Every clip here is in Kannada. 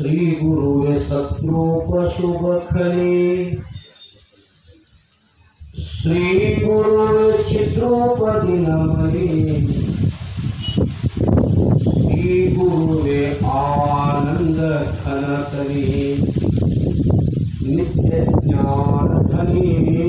श्री गुरु सत्रूप शुभ खले श्री गुरु चित्रूप दिनमरे श्री गुरुवे आनंद घन करे नित्य ज्ञान धनी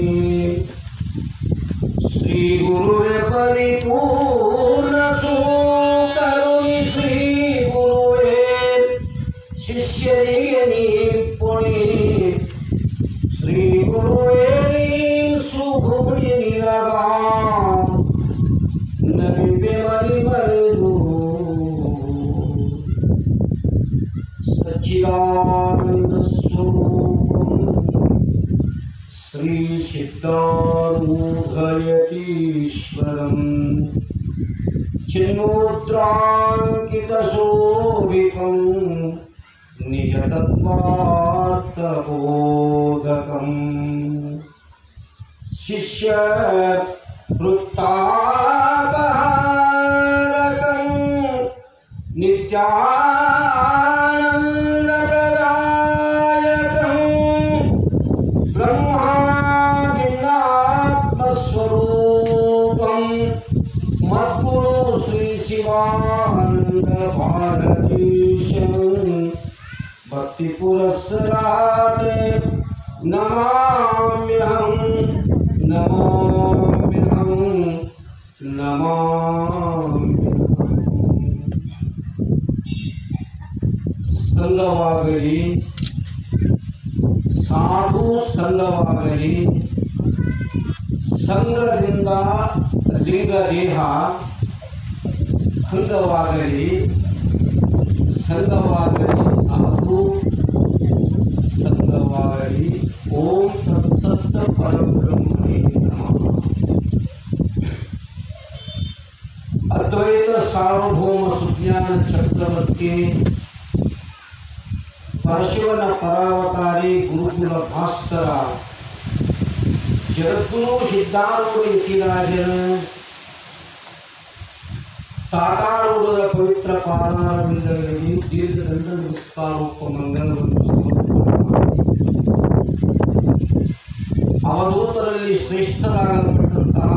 श्री गुरुवे परिपूर्ण सुकरुणि श्री गुरुवे ಶಿಷ್ಯರಿಗೆ ನೀಪುಣಿ ಶ್ರೀ ಗುರುವೇ ಸುಭುಣಿ ನಿಲಗ ನಬಿಬೆ ಮರಿ ಮರೆದು ಸಚ್ಚಿದಾನಂದ ಸ್ವರೂಪಂ ಶ್ರೀ ಸಿದ್ಧಾರೂಢಯತೀಶ್ವರಂ चिन्मुद्राङ्कितशोभितं निजतत्त्वार्थबोधकम् शिष्य वृत्तापहारकं नित्यानन्दप्रदायकम् ब्रह्मादिनात्मस्वरूपम् मद्गुरु श्री शिवानंद भारतीशं भक्ति पुरस्सराट नमाम्यहं नमाम्यहं नमाम्यहं ಸಂಘವಾಗಲಿ ಸಾಧು ಸಂಘವಾಗಲಿ ಸಂಘದಿಂದ ಲಿಂಗ ದೇಹ ಅಂಗವಾಗಲಿ ಸಂಘವಾಗಲಿ ಸಾಧು ಸಂಘವಾಗಲಿ ಓಂ ತತ್ಸತ್ತ ಪರಬ್ರಹ್ಮಣೇ ನಮಃ ಅದ್ವೈತ ಸಾರ್ವಭೌಮ ಸುಜ್ಞಾನ ಚಕ್ರವರ್ತಿ ಪರಶಿವನ ಪರಾವತಾರಿ ಗುರುಕುಲ ಭಾಸ್ಕರ ಜಗದ್ಗುರು ಸಿದ್ಧಾರೂಢ ಯತಿರಾಜನ ತಾತಾರೂಢರ ಪವಿತ್ರ ಪಾದಾರವಿಂದಗಳಲ್ಲಿ ದೀರ್ಘದಂಡ ನಮಸ್ಕಾರೋಪ ಮಂಗಲವನ್ನು ಸಮರ್ಪಣೆ ಅವಧೂತರಲ್ಲಿ ಶ್ರೇಷ್ಠರಾಗಲ್ಪಟ್ಟಂತಹ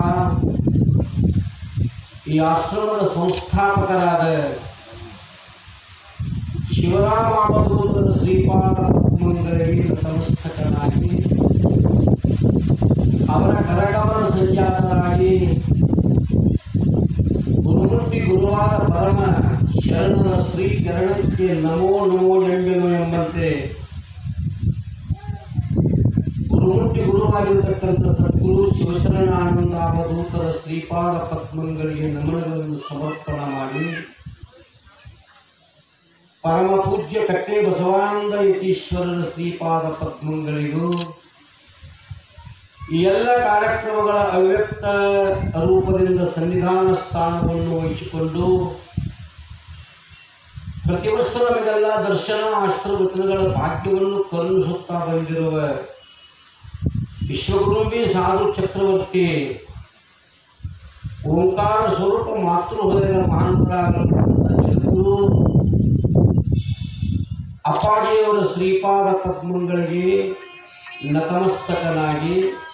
ಈ ಆಶ್ರಮದ ಸಂಸ್ಥಾಪಕರಾದ ಶಿವರಾಮ ಅವಧೂತರ ಶ್ರೀಪಾದ ಮಂಗಳಿಗೆ ನತಮಸ್ತಕನಾಗಿ ಅವರ ಕರಗಮನ ಸಂಜಾತರಾಗಿ ಗುರುಮೂರ್ತಿ ಗುರುವಾದ ಪರಮ ಶರಣನ ಶ್ರೀ ಚರಣಕ್ಕೆ ನಮೋ ನಮೋ ಎಂಬೆನು ಎಂಬಂತೆ ಗುರುಮೂರ್ತಿ ಗುರುವಾಗಿರತಕ್ಕಂಥ ಸದ್ಗುರು ಶಿವಶರಣಾನಂದ ಅವಧೂತರ ಶ್ರೀಪಾದ ಪದ್ಮಗಳಿಗೆ ನಮನಗಳನ್ನು ಸಮರ್ಪಣ ಮಾಡಿ ಪರಮ ಪೂಜ್ಯ ಕಟ್ಟೆ ಬಸವಾನಂದ ಯತೀಶ್ವರರ ಶ್ರೀಪಾದ ಪದ್ಮಗಳಿಗೂ ಈ ಎಲ್ಲ ಕಾರ್ಯಕ್ರಮಗಳ ಅವ್ಯಕ್ತ ರೂಪದಿಂದ ಸನ್ನಿಧಾನ ಸ್ಥಾನವನ್ನು ವಹಿಸಿಕೊಂಡು ಪ್ರತಿ ವರ್ಷ ನಮಗೆಲ್ಲ ದರ್ಶನ ಆಶ್ರವಚನಗಳ ಭಾಗ್ಯವನ್ನು ಕರುಣಿಸುತ್ತಾ ಬಂದಿರುವ ವಿಶ್ವಗುರುಂಬಿ ಸಾಧು ಚಕ್ರವರ್ತಿ ಓಂಕಾರ ಸ್ವರೂಪ ಮಾತೃ ಹೃದಯದ ಮಹಾಂತರಾಗಲ್ಪಟ್ಟ ಜಗದ್ಗುರು ಅಪ್ಪಾಜಿಯವರ ಶ್ರೀಪಾದ ಪದ್ಮಗಳಿಗೆ ನತಮಸ್ತಕನಾಗಿ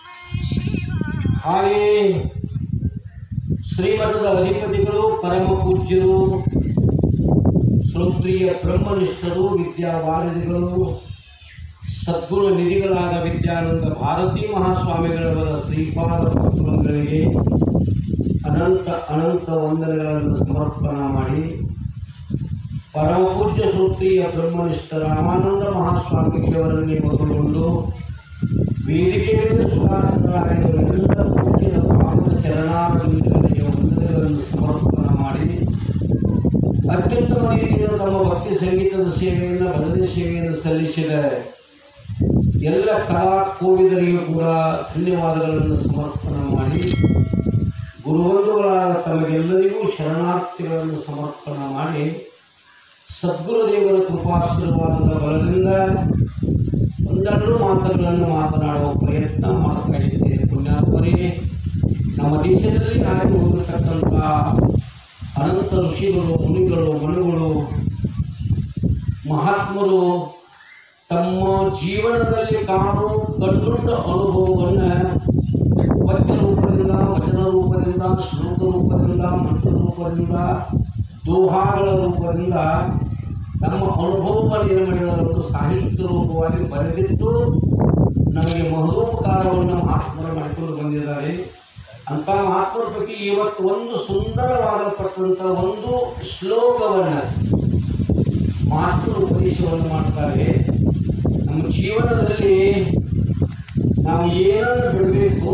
ಹಾಗೆಯೇ ಶ್ರೀಮಠದ ಅಧಿಪತಿಗಳು ಪರಮ ಪೂಜ್ಯರು ಶ್ರೋತ್ರಿಯ ಬ್ರಹ್ಮನಿಷ್ಠರು ವಿದ್ಯಾವಾರದಿಗಳು ಸದ್ಗುರು ನಿಧಿಗಳಾದ ವಿದ್ಯಾನಂದ ಭಾರತೀ ಮಹಾಸ್ವಾಮಿಗಳವರ ಶ್ರೀಪಾದ ಪದ್ಮಗಳಿಗೆ ಅನಂತ ಅನಂತ ವಂದನೆಗಳನ್ನು ಸಮರ್ಪಣ ಮಾಡಿ ಪರಮ ಪೂಜ್ಯ ಶ್ರೋತ್ರಿಯ ಬ್ರಹ್ಮನಿಷ್ಠ ರಾಮಾನಂದ ಮಹಾಸ್ವಾಮಿಯವರನ್ನೇ ಮೊದಲುಗೊಂಡು ವೇದಿಕೆ ಮೇಲೆ ಸುಧಾರಿತರಾಗಿರುವ ಪೂಜ್ಯರ ಪಾದದ ಚರಣಾರವಿಂದಗಳಿಗೆ ವಂದನೆಗಳನ್ನು ಸಮರ್ಪಣ ಮಾಡಿ ಅತ್ಯುತ್ತಮ ರೀತಿಯಿಂದ ತಮ್ಮ ಭಕ್ತಿ ಸಂಗೀತದ ಸೇವೆಯನ್ನು ಭಜನೆ ಸೇವೆಯನ್ನು ಸಲ್ಲಿಸಿದ ಎಲ್ಲ ಕಲಾ ಕೋವಿದರಿಗೂ ಕೂಡ ಧನ್ಯವಾದಗಳನ್ನು ಸಮರ್ಪಣ ಮಾಡಿ ಗುರುವಂದುಗಳಾದ ತಮಗೆಲ್ಲರಿಗೂ ಶರಣಾರ್ಥಿಗಳನ್ನು ಸಮರ್ಪಣ ಮಾಡಿ ಸದ್ಗುರುದೇವರ ಕೃಪಾಶೀರ್ವಾದದ ಬಲದಿಂದ ಒಂದೆರಡು ಮಾತುಗಳನ್ನು ಮಾತನಾಡುವ ಪ್ರಯತ್ನ ಮಾಡ್ತಾ ಇದ್ದೇನೆ ಪುಣ್ಯಾತ್ಮರೇ ನಮ್ಮ ದೇಶದಲ್ಲಿ ಹಾಗೆ ಹೋಗಿರ್ತಕ್ಕಂಥ ಅನಂತ ಋಷಿಗಳು ಮುನಿಗಳು ಮನುಗಳು ಮಹಾತ್ಮರು ತಮ್ಮ ಜೀವನದಲ್ಲಿ ಕಾಣು ಕಂಡುಂಡ ಅನುಭವವನ್ನು ಪದ್ಯ ರೂಪದಿಂದ ವಚನ ರೂಪದಿಂದ ಶ್ಲೋಕ ರೂಪದಿಂದ ಮಂತ್ರ ರೂಪದಿಂದ ದೋಹಾಗಳ ರೂಪದಿಂದ ನಮ್ಮ ಅನುಭವವನ್ನು ಏನು ಮಾಡಿದ್ದಾರೆ ಒಂದು ಸಾಹಿತ್ಯ ರೂಪವಾಗಿ ಬರೆದಿಟ್ಟು ನಮಗೆ ಮಹೋಪಕಾರವನ್ನು ಮಹಾತ್ಮರು ಮಾಡಿಕೊಂಡು ಬಂದಿದ್ದಾರೆ ಅಂತ ಮಹಾತ್ಮರ ಬಗ್ಗೆ ಇವತ್ತು ಒಂದು ಸುಂದರವಾಗಲ್ಪಟ್ಟಂಥ ಒಂದು ಶ್ಲೋಕವನ್ನು ಮಹಾತ್ಮರು ಉಪದೇಶವನ್ನು ಮಾಡ್ತಾರೆ ನಮ್ಮ ಜೀವನದಲ್ಲಿ ನಾವು ಏನನ್ನು ಬಿಡಬೇಕು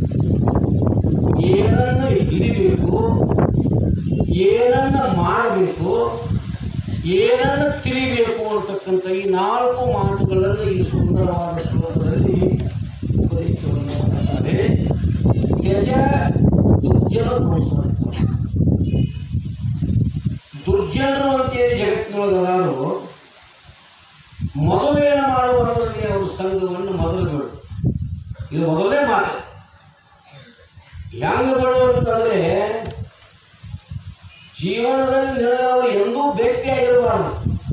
ಏನನ್ನು ಹಿಡಿಬೇಕು ಏನನ್ನು ಮಾಡಬೇಕು ಏನನ್ನು ತಿಳಿಬೇಕು ಅಂತಕ್ಕಂಥ ಈ ನಾಲ್ಕು ಮಾತುಗಳನ್ನು ಈ ಸುಂದರವಾದ ಶ್ಲೋಕದಲ್ಲಿ ಉಪದೇಶವನ್ನು ಮಾಡ್ತಾರೆ ತ್ಯಜ ದುರ್ಜನ ಸಂಸರ್ಗ ದುರ್ಜನರು ಅಂತೇಳಿ ಜಗತ್ತಿನೊಳಗದಾರು ಮೊದಲೇನು ಮಾಡುವವರಿಗೆ ಅವ್ರ ಸಂಘವನ್ನು ಮೊದಲು ಬಿಡು ಇದು ಮೊದಲನೇ ಮಾತು ಹೆಂಗ ಬಿಡು ಅಂತಂದ್ರೆ ಜೀವನದಲ್ಲಿ ನಿನಗೆ ಅವರು ಎಂದೂ ಭೇಟಿಯಾಗಿರಬಾರ್ದು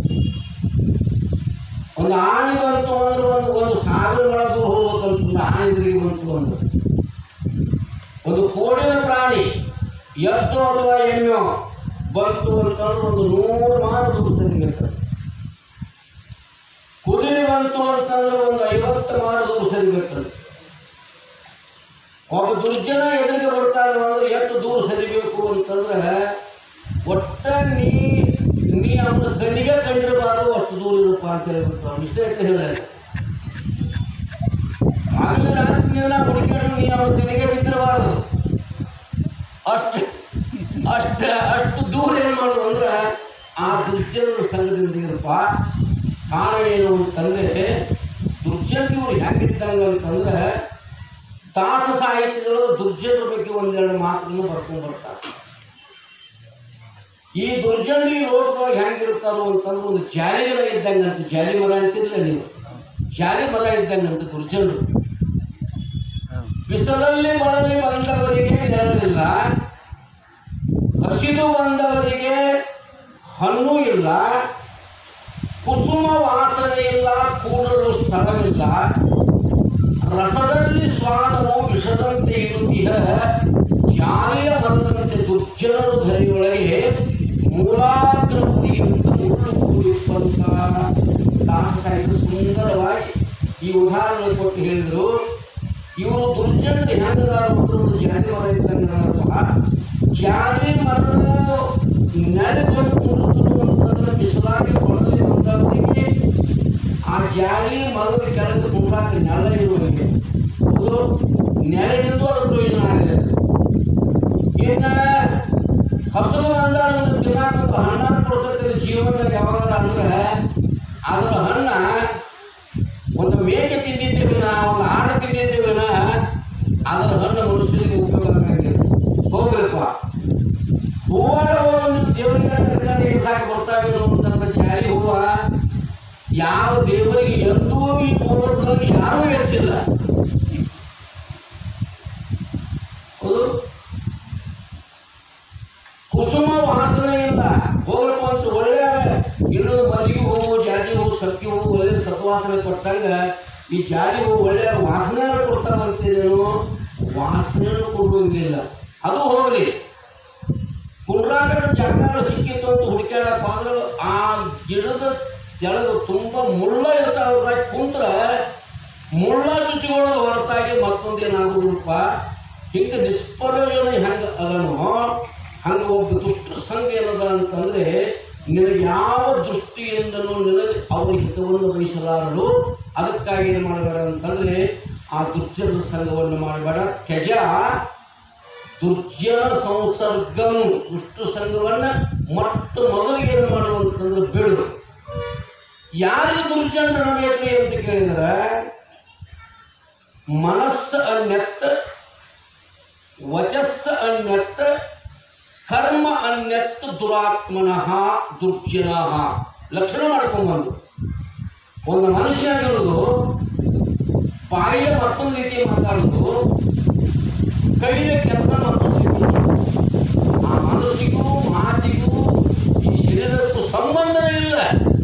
ಒಂದು ಆನೆ ಬಂತು ಅಂದ್ರೆ ಒಂದು ಒಂದು ಸಾವಿರ ಮಳ ದೂರ ಹೋಗ್ಬೇಕಂತ ಒಂದು ಆನೆ ಎದುರಿಗೆ ಬಂತು ಅಂದ್ರೆ ಒಂದು ಕೋಡಿನ ಪ್ರಾಣಿ ಎತ್ತು ಅಥವಾ ಎಮ್ಮೆ ಬಂತು ಅಂತಂದ್ರೆ ಒಂದು ನೂರು ಮಾರ ದೂರ ಸರಿಗಿರ್ತದೆ ಕುದುರೆ ಬಂತು ಅಂತಂದ್ರೆ ಒಂದು ಐವತ್ತು ಮಾರ ದೂರ ಸರಿಗಿರ್ತದೆ ಒಬ್ಬ ದುರ್ಜನ ಎದುರಿಗೆ ಬರ್ತಾನೆ ಅಂದ್ರೆ ಎಷ್ಟು ದೂರ ಸರಿಬೇಕು ಅಂತಂದ್ರೆ ಒಟ್ಟ ನೀ ನೀ ಅವನ ಕಣ್ಣಿಗೆ ಕಂಡಿರಬಾರ್ದು ಅಷ್ಟು ದೂರ ಇರಪ್ಪ ಅಂತ ಹೇಳ್ಬಿಡ್ತಾವ ಇಷ್ಟೇ ಅಂತ ಹೇಳಲ್ಲ ಹಗಲು ರಾತ್ರಿನೆಲ್ಲ ಹುಡುಕಿದ್ರು ನೀ ಅವನ ಕಣ್ಣಿಗೆ ಬಿದ್ದಿರಬಾರ್ದು ಅಷ್ಟು ಅಷ್ಟ ಅಷ್ಟು ದೂರ ಏನು ಮಾಡು ಅಂದ್ರೆ ಆ ದುರ್ಜನರ ಸಂಘದಿಂದ ಇರಪ್ಪ ಕಾರಣ ಏನು ಅಂತಂದ್ರೆ ದುರ್ಜನ ಇವ್ರು ಹೆಂಗಿದ್ದಂಗೆ ಅಂತಂದ್ರೆ ದಾಸ ಸಾಹಿತ್ಯಗಳು ದುರ್ಜನರ ಬಗ್ಗೆ ಒಂದೆರಡು ಮಾತುಗಳನ್ನು ಬರ್ಕೊಂಡು ಬರ್ತಾರೆ ಈ ದುರ್ಜನ ಈ ಲೋಕದೊಳಗೆ ಹೆಂಗಿರ್ತಾರೋ ಅಂತಂದ್ರೆ ಒಂದು ಜಾಲಿ ಗಿಡ ಇದ್ದಂಗೆ ಅಂತ ಜಾಲಿ ಮರ ಅಂತಿರಲಿಲ್ಲ ನೀವು ಜಾಲಿ ಮರ ಇದ್ದಂಗೆ ಅಂತ ದುರ್ಜನರು ಬಿಸಿಲಲ್ಲಿ ಬಳಲಿ ಬಂದವರಿಗೆ ನೆರಳಿಲ್ಲ ಹಸಿದು ಬಂದವರಿಗೆ ಹಣ್ಣು ಇಲ್ಲ ಕುಸುಮ ವಾಸನೆ ಇಲ್ಲ ಕೂಡಲು ಸ್ಥಳವಿಲ್ಲ ರಸದಲ್ಲಿ ಸ್ವಾದವು ವಿಷದಂತೆ ಇರುತ್ತಿಹ ಜಾಲಿಯ ಮರದಂತೆ ದುರ್ಜನರು ಧರಿಯೊಳಗೆ ಮೂಲಾಗ್ರ ಪುರಿಯುತ್ತ ಮುಳ್ಳು ಕೂಡಿರುವಂತ ದಾಸಕಾಯಿಕ ಸುಂದರವಾಗಿ ಈ ಉದಾಹರಣೆ ಕೊಟ್ಟು ಹೇಳಿದರು ಇವರು ದುರ್ಜನರು ಹೆಂಗದಾರ ಒಂದು ಜಾಲಿ ಮರ ಇದ್ದಂಗದಾರಪ್ಪ ಜಾಲಿ ಮರದ ನೆಲೆ ಬಂದು ಅಂತಂದ್ರೆ ಬಿಸಿಲಾಗಿ ಹೊಡೆದಲ್ಲಿ ಬಂದವರಿಗೆ ಆ ಜಾಲಿ ಮರದ ಕೆಳಗೆ ಮುಂದಾಕ ನೆಲ ಇರುವವರಿಗೆ ಅದು ನೆರಳಿಂದು ಅದು ಪ್ರಯೋಜನ ಆಗಿದೆ ಇನ್ನು ಹಸಿರು ಅಂದಾರ ಒಂದು ತಿನ್ನಾಕ ಹಣ್ಣನ್ನು ಕೊಡ್ತೈತೆ ಜೀವನದಾಗ ಯಾವಾಗ ಅಂದ್ರೆ ಅದರ ಹಣ್ಣ ಒಂದು ಮೇಕೆ ತಿಂದಿದ್ದೇವೆ ನಾ ಒಂದು ಆಡ ತಿಂದಿದ್ದೇವೆ ನಾ ಅದರ ಹಣ್ಣು ಮನುಷ್ಯನಿಗೆ ಉಪಯೋಗ ಆಗಂಗಿಲ್ಲ ಹೋಗ್ಬೇಕು ಹೂವಾಡ ಒಂದು ದೇವರಿಗೆ ಸಾಕು ಬರ್ತಾವೆ ಅಂತಂದ್ರೆ ಜಾಲಿ ಹೂವ ಯಾವ ದೇವರಿಗೆ ಎಂದೂ ಈ ಪೂರ್ವದಲ್ಲಿ ಯಾರೂ ಏರಿಸಿಲ್ಲ ಹೌದು ಕುಸುಮ ವಾಸನೆಯಿಂದ ಹೋಗ್ಬೇಕು ಅಂತ ಒಳ್ಳೆ ಇನ್ನೊಂದು ಮಲ್ಲಿಗೆ ಹೂವು ಜಾಜಿ ಹೂವು ಸಕ್ಕಿ ಹೂವು ಒಳ್ಳೆ ಸತ್ವಾಸನೆ ಕೊಟ್ಟಂಗ ಈ ಜಾಲಿ ಹೂವು ಒಳ್ಳೆ ವಾಸನೆ ಕೊಡ್ತಾವಂತೇನು ವಾಸನೆಯನ್ನು ಕೊಡುವಂಗಿಲ್ಲ ಅದು ಹೋಗಲಿ ಕುಂಡ್ರಾಕಟ ಜಾಗ ಸಿಕ್ಕಿತ್ತು ಅಂತ ಹುಡುಕ್ಯಾಡಪ್ಪ ಅಂದ್ರೆ ಆ ಗಿಡದ ಕೆಳಗೆ ತುಂಬ ಮುಳ್ಳ ಇರ್ತಾವ್ರ ಕುಂತ್ರ ಮುಳ್ಳ ಚುಚ್ಚಿಕೊಳ್ಳೋದು ಹೊರತಾಗಿ ಮತ್ತೊಂದು ಏನಾಗೋದಿಲ್ಲಪ್ಪ ಹಿಂಗೆ ನಿಷ್ಪ್ರಯೋಜನ ಹೆಂಗೆ ಅದನೋ ಹಂಗೆ ಒಬ್ಬ ದುಷ್ಟ ಸಂಘ ಏನದ ಅಂತಂದ್ರೆ ನಿನಗೆ ಯಾವ ದೃಷ್ಟಿಯಿಂದಲೂ ನಿನಗೆ ಅವರ ಹಿತವನ್ನು ಬಯಸಲಾರರು ಅದಕ್ಕಾಗಿ ಏನು ಮಾಡಬೇಡ ಅಂತಂದ್ರೆ ಆ ದುರ್ಜನ ಸಂಘವನ್ನು ಮಾಡಬೇಡ ತ್ಯಜ ದುರ್ಜನ ಸಂಸರ್ಗಂ ದುಷ್ಟ ಸಂಘವನ್ನ ಮೊಟ್ಟ ಮೊದಲಿಗೆ ಏನು ಮಾಡುವಂತಂದ್ರೆ ಬಿಡು ಯಾರಿಗೆ ದುರ್ಜನ ಬೇಕು ಅಂತ ಕೇಳಿದ್ರೆ ಮನಸ್ಸು ಅನ್ಯತ್ ವಚಸ್ಸ ಅನ್ಯತ್ ಕರ್ಮ ಅನ್ಯತ್ ದುರಾತ್ಮನಃ ದುರ್ಜನಃ ಲಕ್ಷಣ ಮಾಡ್ಕೊಂಬಂದು ಒಂದು ಮನುಷ್ಯನಾಗಿರೋದು ಬಾಯಿಲೆ ಮತ್ತೊಂದು ರೀತಿ ಮಾತಾಡೋದು ಕೈಲಿ ಕೆಲಸ ಮತ್ತೊಂದು ರೀತಿ ಆ ಮನಸ್ಸಿಗೂ ಮಾತಿಗೂ ಈ ಶರೀರಕ್ಕೂ ಸಂಬಂಧನೇ ಇಲ್ಲ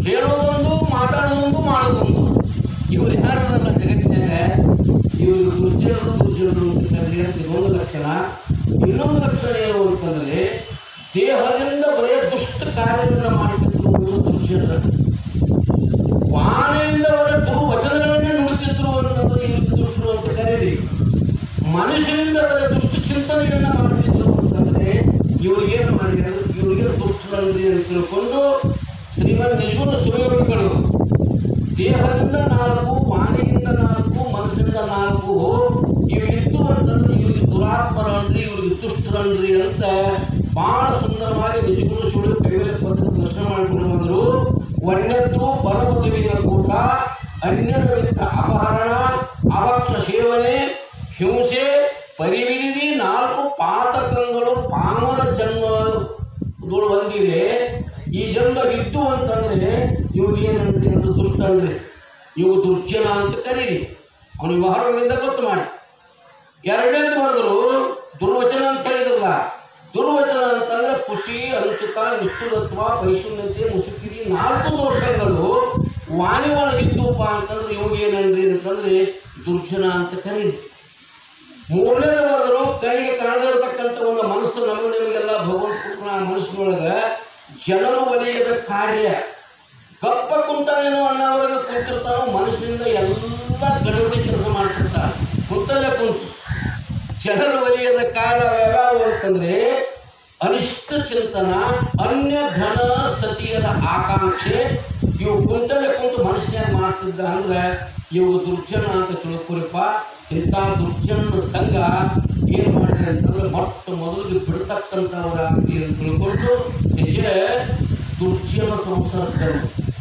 ಹೇಳೋದೊಂದು ಮಾತಾಡೋದೊಂದು ಮಾಡೋದೊಂದು ಇವ್ರು ಯಾರದಲ್ಲ ಜಗತ್ತಿನಾಗ ಇವರು ದುರ್ಜನರು ದುರ್ಜನರು ಅಂತಕ್ಕಂಥ ಇದೊಂದು ಲಕ್ಷಣ ಇನ್ನೊಂದು ಲಕ್ಷಣ ಏನು ಅಂತಂದರೆ ದೇಹದಿಂದ ಬರೆಯ ದುಷ್ಟ ಕಾರ್ಯಗಳನ್ನ ಮಾಡುತ್ತಿದ್ರು ದುರ್ಜನರು ವಾಣೆಯಿಂದ ಅವರ ದುರ್ವಚನಗಳನ್ನೇ ನುಡಿತಿದ್ರು ಅಂತಂದ್ರೆ ಇವರು ದುಷ್ಟರು ಅಂತ ಕರೀರಿ ಮನುಷ್ಯನಿಂದ ಅವರ ದುಷ್ಟ ಚಿಂತನೆಗಳನ್ನ ಮಾಡುತ್ತಿದ್ರು ಅಂತಂದ್ರೆ ಇವರು ಏನು ಮಾಡಿದ್ರು ಇವರಿಗೆ ದುಷ್ಟರಲ್ರಿ ಅಂತ ತಿಳ್ಕೊಂಡು ಶ್ರೀಮನ್ ನಿಜಗುಣ ಶಿವಯೋಗಿಗಳು ದೇಹದಿಂದ ನಾಲ್ಕು ವಾಣಿಯಿಂದ ನಾಲ್ಕು ಮನಸ್ಸಿನಿಂದ ನಾಲ್ಕು ಇವು ಇದ್ದು ಅಂತಂದ್ರೆ ಇವ್ರಿಗೆ ದುರಾತ್ಮರನ್ರಿ ಇವ್ರಿಗೆ ದುಷ್ಟರನ್ರಿ ಅಂತ ಬಹಳ ಸುಂದರವಾಗಿ ನಿಜಗುಣ ಶಿವಳು ಕೈವೇಲೆ ಪದ್ಧತಿ ದರ್ಶನ ಮಾಡಿಕೊಂಡು ಬಂದರು ಒಂದದ್ದು ಪರಮದುವಿನ ಕೂಟ ಅನ್ಯರ ವಿತ್ತ ಅಪಹರಣ ಅವಕ್ಷ ಸೇವನೆ ಹಿಂಸೆ ಪರಿವಿಡಿದಿ ನಾಲ್ಕು ಪಾತಕಗಳು ಪಾಮರ ಜನ್ಮಗಳು ಬಂದಿದೆ ಈ ಜನ್ಮ ಇದ್ದು ಅಂತಂದ್ರೆ ಇವು ಏನಂದ್ರೆ ಅದು ದುಷ್ಟ ಅಂದ್ರೆ ಇವು ದುರ್ಜನ ಅಂತ ಕರೀರಿ ಅವನು ವ್ಯವಹಾರಗಳಿಂದ ಗೊತ್ತು ಮಾಡಿ ಎರಡನೇದು ಬರೆದ್ರು ದುರ್ವಚನ ಅಂತ ಹೇಳಿದ್ರಲ್ಲ ದುರ್ವಚನ ಅಂತಂದ್ರೆ ಖುಷಿ ಅನುಚಿತ ನಿಷ್ಠುರತ್ವ ವೈಷಮ್ಯತೆ ಮುಸುಕಿರಿ ನಾಲ್ಕು ದೋಷಗಳು ವಾಣಿ ಒಳಗಿದ್ದುಪ್ಪ ಅಂತಂದ್ರೆ ಇವಾಗ ಏನಂದ್ರಿ ಅಂತಂದ್ರೆ ದುರ್ಜನ ಅಂತ ಕರೀರಿ ಮೂರನೇದು ಬರೆದ್ರು ಕಣ್ಣಿಗೆ ಕಾಣದೇ ಇರತಕ್ಕಂಥ ಒಂದು ಮನಸ್ಸು ನಮಗೆ ನಿಮಗೆಲ್ಲ ಭಗವಂತ ಮನಸ್ಸಿನೊಳಗೆ ಜನರು ಒಲಿಯದ ಕಾರ್ಯ ಗಪ್ಪ ಕುಂತಾನೇನೋ ಅಣ್ಣವರೆಗೆ ಕುಂತಿರ್ತಾನೋ ಮನಸ್ಸಿನಿಂದ ಎಲ್ಲ ಗಡಬಡಿ ಕೆಲಸ ಮಾಡ್ತಿರ್ತಾನೆ ಕುಂತಲ್ಲೇ ಕುಂತು ಜನರು ಒಲಿಯದ ಕಾಲ ಯಾವ್ಯಾವ ಅಂತಂದ್ರೆ ಅನಿಷ್ಟ ಚಿಂತನ ಅನ್ಯ ಧನ ಸತಿಯರ ಆಕಾಂಕ್ಷೆ ಇವು ಕುಂತಲ್ಲೇ ಕುಂತು ಮನಸ್ಸಿನಾಗ ಮಾಡ್ತಿದ್ದ ಅಂದ್ರೆ ಇವು ದುರ್ಜನ ಅಂತ ತಿಳ್ಕೊರಿಪ್ಪ ಇಂಥ ದುರ್ಜನ ಸಂಘ ಏನು ಮಾಡಿದೆ ಅಂತಂದ್ರೆ ಮೊಟ್ಟ ಮೊದಲಿಗೆ ಬಿಡ್ತಕ್ಕಂಥವ್ರ ಅಂತ ತಿಳ್ಕೊಂಡು ನಿಜ ದುರ್ಜನ ಸಂಸಾರ ಧರ್ಮ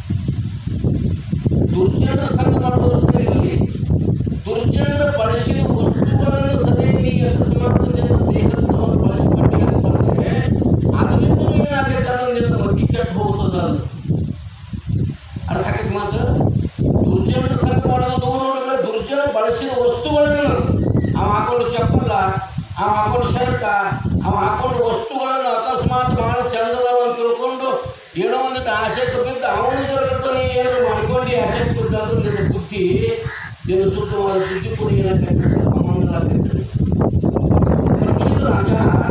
ದುರ್ಜನ ಸಂಘ ಮಾಡೋದಷ್ಟೇ ಇರಲಿ ದುರ್ಜನ ಬಳಸಿದ ವಸ್ತುಗಳನ್ನು ಸದೇ ನೀ ಅಕಸ್ಮಾತ್ ದೇಹವನ್ನು ಬಳಸಿಕೊಂಡೆ ಅಂತಂದ್ರೆ ಅದರಿಂದ ಏನಾಗೈತೆ ಅಂದ್ರೆ ನಿನ್ನ ಮಗ್ಗಿ ಕೆಟ್ಟು ಹೋಗ್ತದ ಅದು ಅರ್ಥ ಆಗೈತೆ ಮಾತು ದುರ್ಜನ ಸಂಘ ಮಾಡೋದು ನೋಡಿದ್ರೆ ದುರ್ಜನ ಬಳಸಿದ ವಸ್ತುಗಳನ್ನು ಅವ ಹಾಕೊಂಡು ಚಪ್ಪಲ ಅವ ಹಾಕೊಂಡು ಶರ್ಟ ಅವ ಹಾಕೊಂಡು ವಸ್ತುಗಳನ್ನು ಅಕಸ್ಮಾತ್ ಭಾಳ ಚಂದದವ ಅಂತ ತಿಳ್ಕೊಂಡು ಏನೋ ಒಂದಿಟ್ಟು ಆಸೆಗೆ ಬಿದ್ದು ಅವನು ನೀ ಏನು ಮಾಡ್ಕೊಂಡು ಆಸೆಗೆ ಬಿದ್ದು ಅಂದ್ರೆ ನಿನ್ನ ಬುದ್ಧಿ ನಿನ್ನ ಶುದ್ಧವಾದ ಬುದ್ಧಿ ಕೂಡ ಏನಾಗ್ತೈತೆ ಅಮಂಗಲ ಆಗ್ತೈತೆ ಪರೀಕ್ಷಿತ ರಾಜ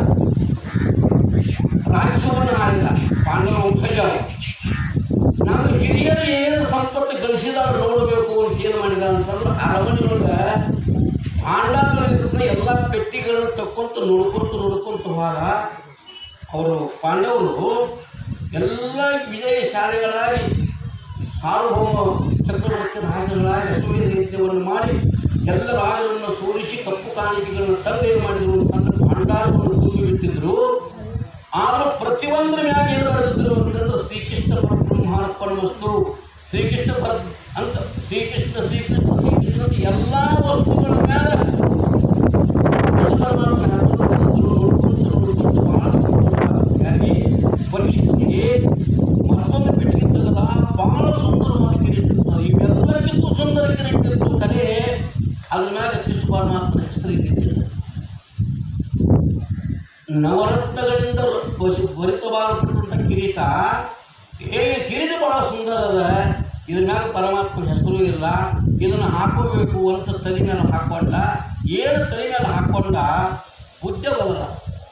ರಾಜ್ಯವನ್ನು ಆಳಿದ ಪಾಂಡವ ವಂಶಜ ನಮ್ಮ ಹಿರಿಯರು ಏನು ಸಂಪತ್ತು ಗಳಿಸಿದಾರ ನೋಡಬೇಕು ಅಂತ ಏನು ಮಾಡಿದ ಅಂತಂದ್ರೆ ಅರಮನೆಯೊಳಗೆ ಪಾಂಡವಗಳಿದ್ರೆ ಎಲ್ಲ ಪೆಟ್ಟಿಗಳನ್ನ ತಕ್ಕೊಂತ ನೋಡ್ಕೊಂತ ನೋಡ್ಕೊಂತ ಹೋದಾಗ ಅವರು ಪಾಂಡವರು ಎಲ್ಲ ವಿಜಯಶಾಲಿಗಳಾಗಿ ಸಾರ್ವಭೌಮ ಚಕ್ರವರ್ತಿ ರಾಜಗಳಾಗಿ ಅಶ್ವಮೇಧ ಯಜ್ಞವನ್ನು ಮಾಡಿ ಎಲ್ಲ ರಾಜರನ್ನು ಸೋಲಿಸಿ ಕಪ್ಪು ಕಾಣಿಕೆಗಳನ್ನು ತಂದು ಏನು ಮಾಡಿದ್ರು ಅಂತಂದ್ರೆ ಭಂಡಾರವನ್ನು ತೂಗಿ ಬಿಟ್ಟಿದ್ರು ಆದರೂ ಪ್ರತಿಯೊಂದರ ಮ್ಯಾಗ ಏನು ಬರೆದಿದ್ರು ಅಂತಂದ್ರೆ ಶ್ರೀಕೃಷ್ಣ ಪರಬ್ರಹ್ಮಾರ್ಪಣ ವಸ್ತು ಶ್ರೀಕೃಷ್ಣ ಪರ ಅಂತ ಶ್ರೀಕೃಷ್ಣ ಶ್ರೀಕೃಷ್ಣ ಶ್ರೀಕೃಷ್ಣ ಅಂತ ಎಲ್ಲ ವಸ್ತುಗಳ ಮ್ಯಾಲ ಯಜಮಾನರ ಮ್ಯಾಲ ಬರೆದಿದ್ರು. ನೋಡ್ಕೊಂತ ನೋಡ್ಕೊಂತ ಭಾಳ ಸಂತೋಷವಾಗಿ ಪರೀಕ್ಷಿತಿಗೆ ಮತ್ತೊಂದು ಪೆಟ್ಟಿಗೆ ತೆಗೆದ ಭಾಳ ಸುಂದರವಾಗಿ ಕಿರೀಟಿರ್ತಾರೆ ಇವೆಲ್ಲಕ್ಕಿಂತ ಸುಂದರ ಕಿರೀಟಿತ್ತು ಕರೆ ಅದ್ರ ಮ್ಯಾಗ ಕೃಷ್ಣ ಪರಮಾತ್ಮನ ಹೆಸರು ಇದ್ದಿದ್ದಿಲ್ಲ ನವರತ್ನಗಳಿಂದ ಬಸಿ ಭರಿತವಾಗಲ್ಪಟ್ಟಂಥ ಕಿರೀಟ ಹೇಗೆ ಕಿರೀಟ ಬಹಳ ಸುಂದರ ಅದ ಇದ್ರ ಮ್ಯಾಗ ಪರಮಾತ್ಮನ ಹೆಸರು ಇಲ್ಲ ಇದನ್ನು ಹಾಕೋಬೇಕು ಅಂತ ತಲೆ ಮೇಲೆ ಹಾಕೊಂಡ ಏನು ತಲೆ ಮೇಲೆ ಹಾಕೊಂಡ ಬುದ್ಧ ಬದಲ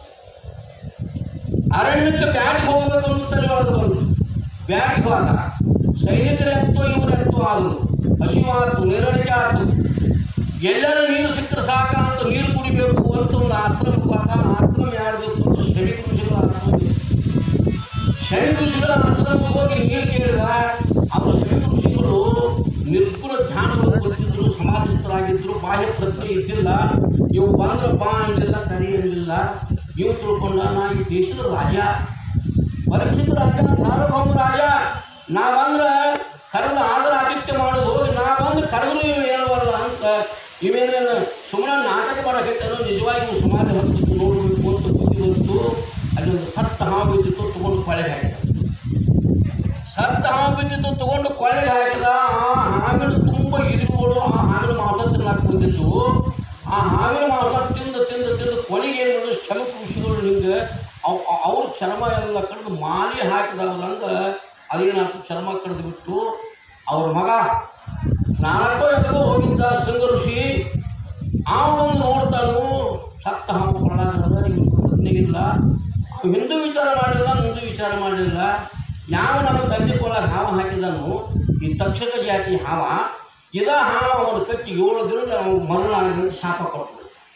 ಅರಣ್ಯಕ್ಕೆ ಬ್ಯಾಟಿಗೆ ಹೋಗಬೇಕು ಅಂತ ತಲೆ ಒಳಗೆ ಬಂತು ಬ್ಯಾಟಿಗೆ ಹೋದ ಸೈನಿಕರೇ ಹತ್ತೋ ಇವರು ಹತ್ತೋ ಆದರು ಹಸಿವಾತು ನೀರಡಿಕೆ ಆಯ್ತು ಎಲ್ಲರೂ ನೀರು ಸಿಕ್ಕರೆ ಸಾಕ ಅಂತ ನೀರು ಕುಡಿಬೇಕು ಅಂತ ಒಂದು ಆಶ್ರಮಕ್ಕೆ ಹೋದ ಆಶ್ರಮ ಯಾರ್ದು ಅಂತ ಶನಿ ಋಷಿಗಳ ಆಶ್ರಮ ಶನಿ ಋಷಿಗಳ ಆಶ್ರಮಕ್ಕೆ ಹೋಗಿ ನೀರು ಕೇಳಿದ ಅವರು ಶನಿ ಋಷಿಗಳು ನಿರ್ಗುಣ ಧ್ಯಾನವನ್ನು ಕೊಟ್ಟಿದ್ರು ಸಮಾಧಿಸ್ಥರಾಗಿದ್ದರು ಬಾಹ್ಯ ಪ್ರಜ್ಞೆ ಇದ್ದಿಲ್ಲ ಇವು ಬಂದ್ರೆ ಬಾ ಅನ್ನಲಿಲ್ಲ ಕರೆಯಲಿಲ್ಲ ಇವು ತಿಳ್ಕೊಂಡ ನಾ ಈ ದೇಶದ ರಾಜ ಪರೀಕ್ಷಿತ ರಾಜ ಸಾರ್ವಭೌಮ ರಾಜ ನಾ ಬಂದ್ರೆ ಕರೆದು ಆದರ ಆತಿಥ್ಯ ಮಾಡೋದು ನಾ ಬಂದು ಕರೆದ್ರು ಇವು ಹೇಳುವಲ್ಲ ಅಂತ ಇವೇನೇನು ಸುಮ್ಮನೆ ನಾಟಕ ಮಾಡಕೈತಲ್ಲ ನಿಜವಾಗಿ ಇವು ಸಮಾಧಿ ಹೊತ್ತಿತ್ತು ನೋಡಬೇಕು ಅಂತ ಬುದ್ಧಿ ಬಂತು ಅಲ್ಲೊಂದು ಸತ್ತ ಹಾವು ಬಿದ್ದಿತ್ತು ತಗೊಂಡು ಕೊಳೆಗೆ ಹಾಕಿದ ಸತ್ತ ಹಾವು ಬಿದ್ದಿತ್ತು ತಗೊಂಡು ಕೊಳೆಗೆ ಹಾಕಿದ ಆ ಹಾವಿನ ತುಂಬ ಇರುಗಳು ಆ ಹಾವಿನ ಮಾಂಸ ತಿನ್ನಕ್ಕೆ ಬಂದಿತ್ತು ಆ ಹಾವಿನ ಮಾಂಸ ತಿಂದು ತಿಂದು ತಿಂದು ಕೊನೆಗೆ ಏನು ಮಾಡಿದ್ರು ಶ್ರಮ ಕೃಷಿಗಳು ಹಿಂಗೆ ಅವ್ ಅವ್ರ ಚರ್ಮ ಎಲ್ಲ ಕಡ್ದು ಮಾಲಿ ಹಾಕಿದವ್ರಂಗ ಅದೇನಾಯ್ತು ಚರ್ಮ ಕಡ್ದು ಬಿಟ್ಟು ಅವ್ರ ಮಗ ಸ್ನಾನಕ್ಕೋ ಎದಕ್ಕೋ ಹೋಗಿದ್ದ ಶೃಂಗ ಋಷಿ ಆ ಬಂದು ನೋಡ್ತಾನು ಸತ್ತ ಹಾವು ಕೊಡಲಾಗದ ಪ್ರಜ್ಞೆಗಿಲ್ಲ ಅವ ಹಿಂದೂ ವಿಚಾರ ಮಾಡಲಿಲ್ಲ ಮುಂದೂ ವಿಚಾರ ಮಾಡಲಿಲ್ಲ ಯಾವ ನಮ್ಮ ತಂದೆ ಕೊಳಗೆ ಹಾವ ಹಾಕಿದನು ಈ ತಕ್ಷಕ ಜಾತಿ ಹಾವ ಇದ ಹಾವ ಅವನು ಕಚ್ಚಿ ಏಳು ದಿನ ಮರಣ ಆಗದಂತ ಶಾಪ ಕೊಟ್ಟರು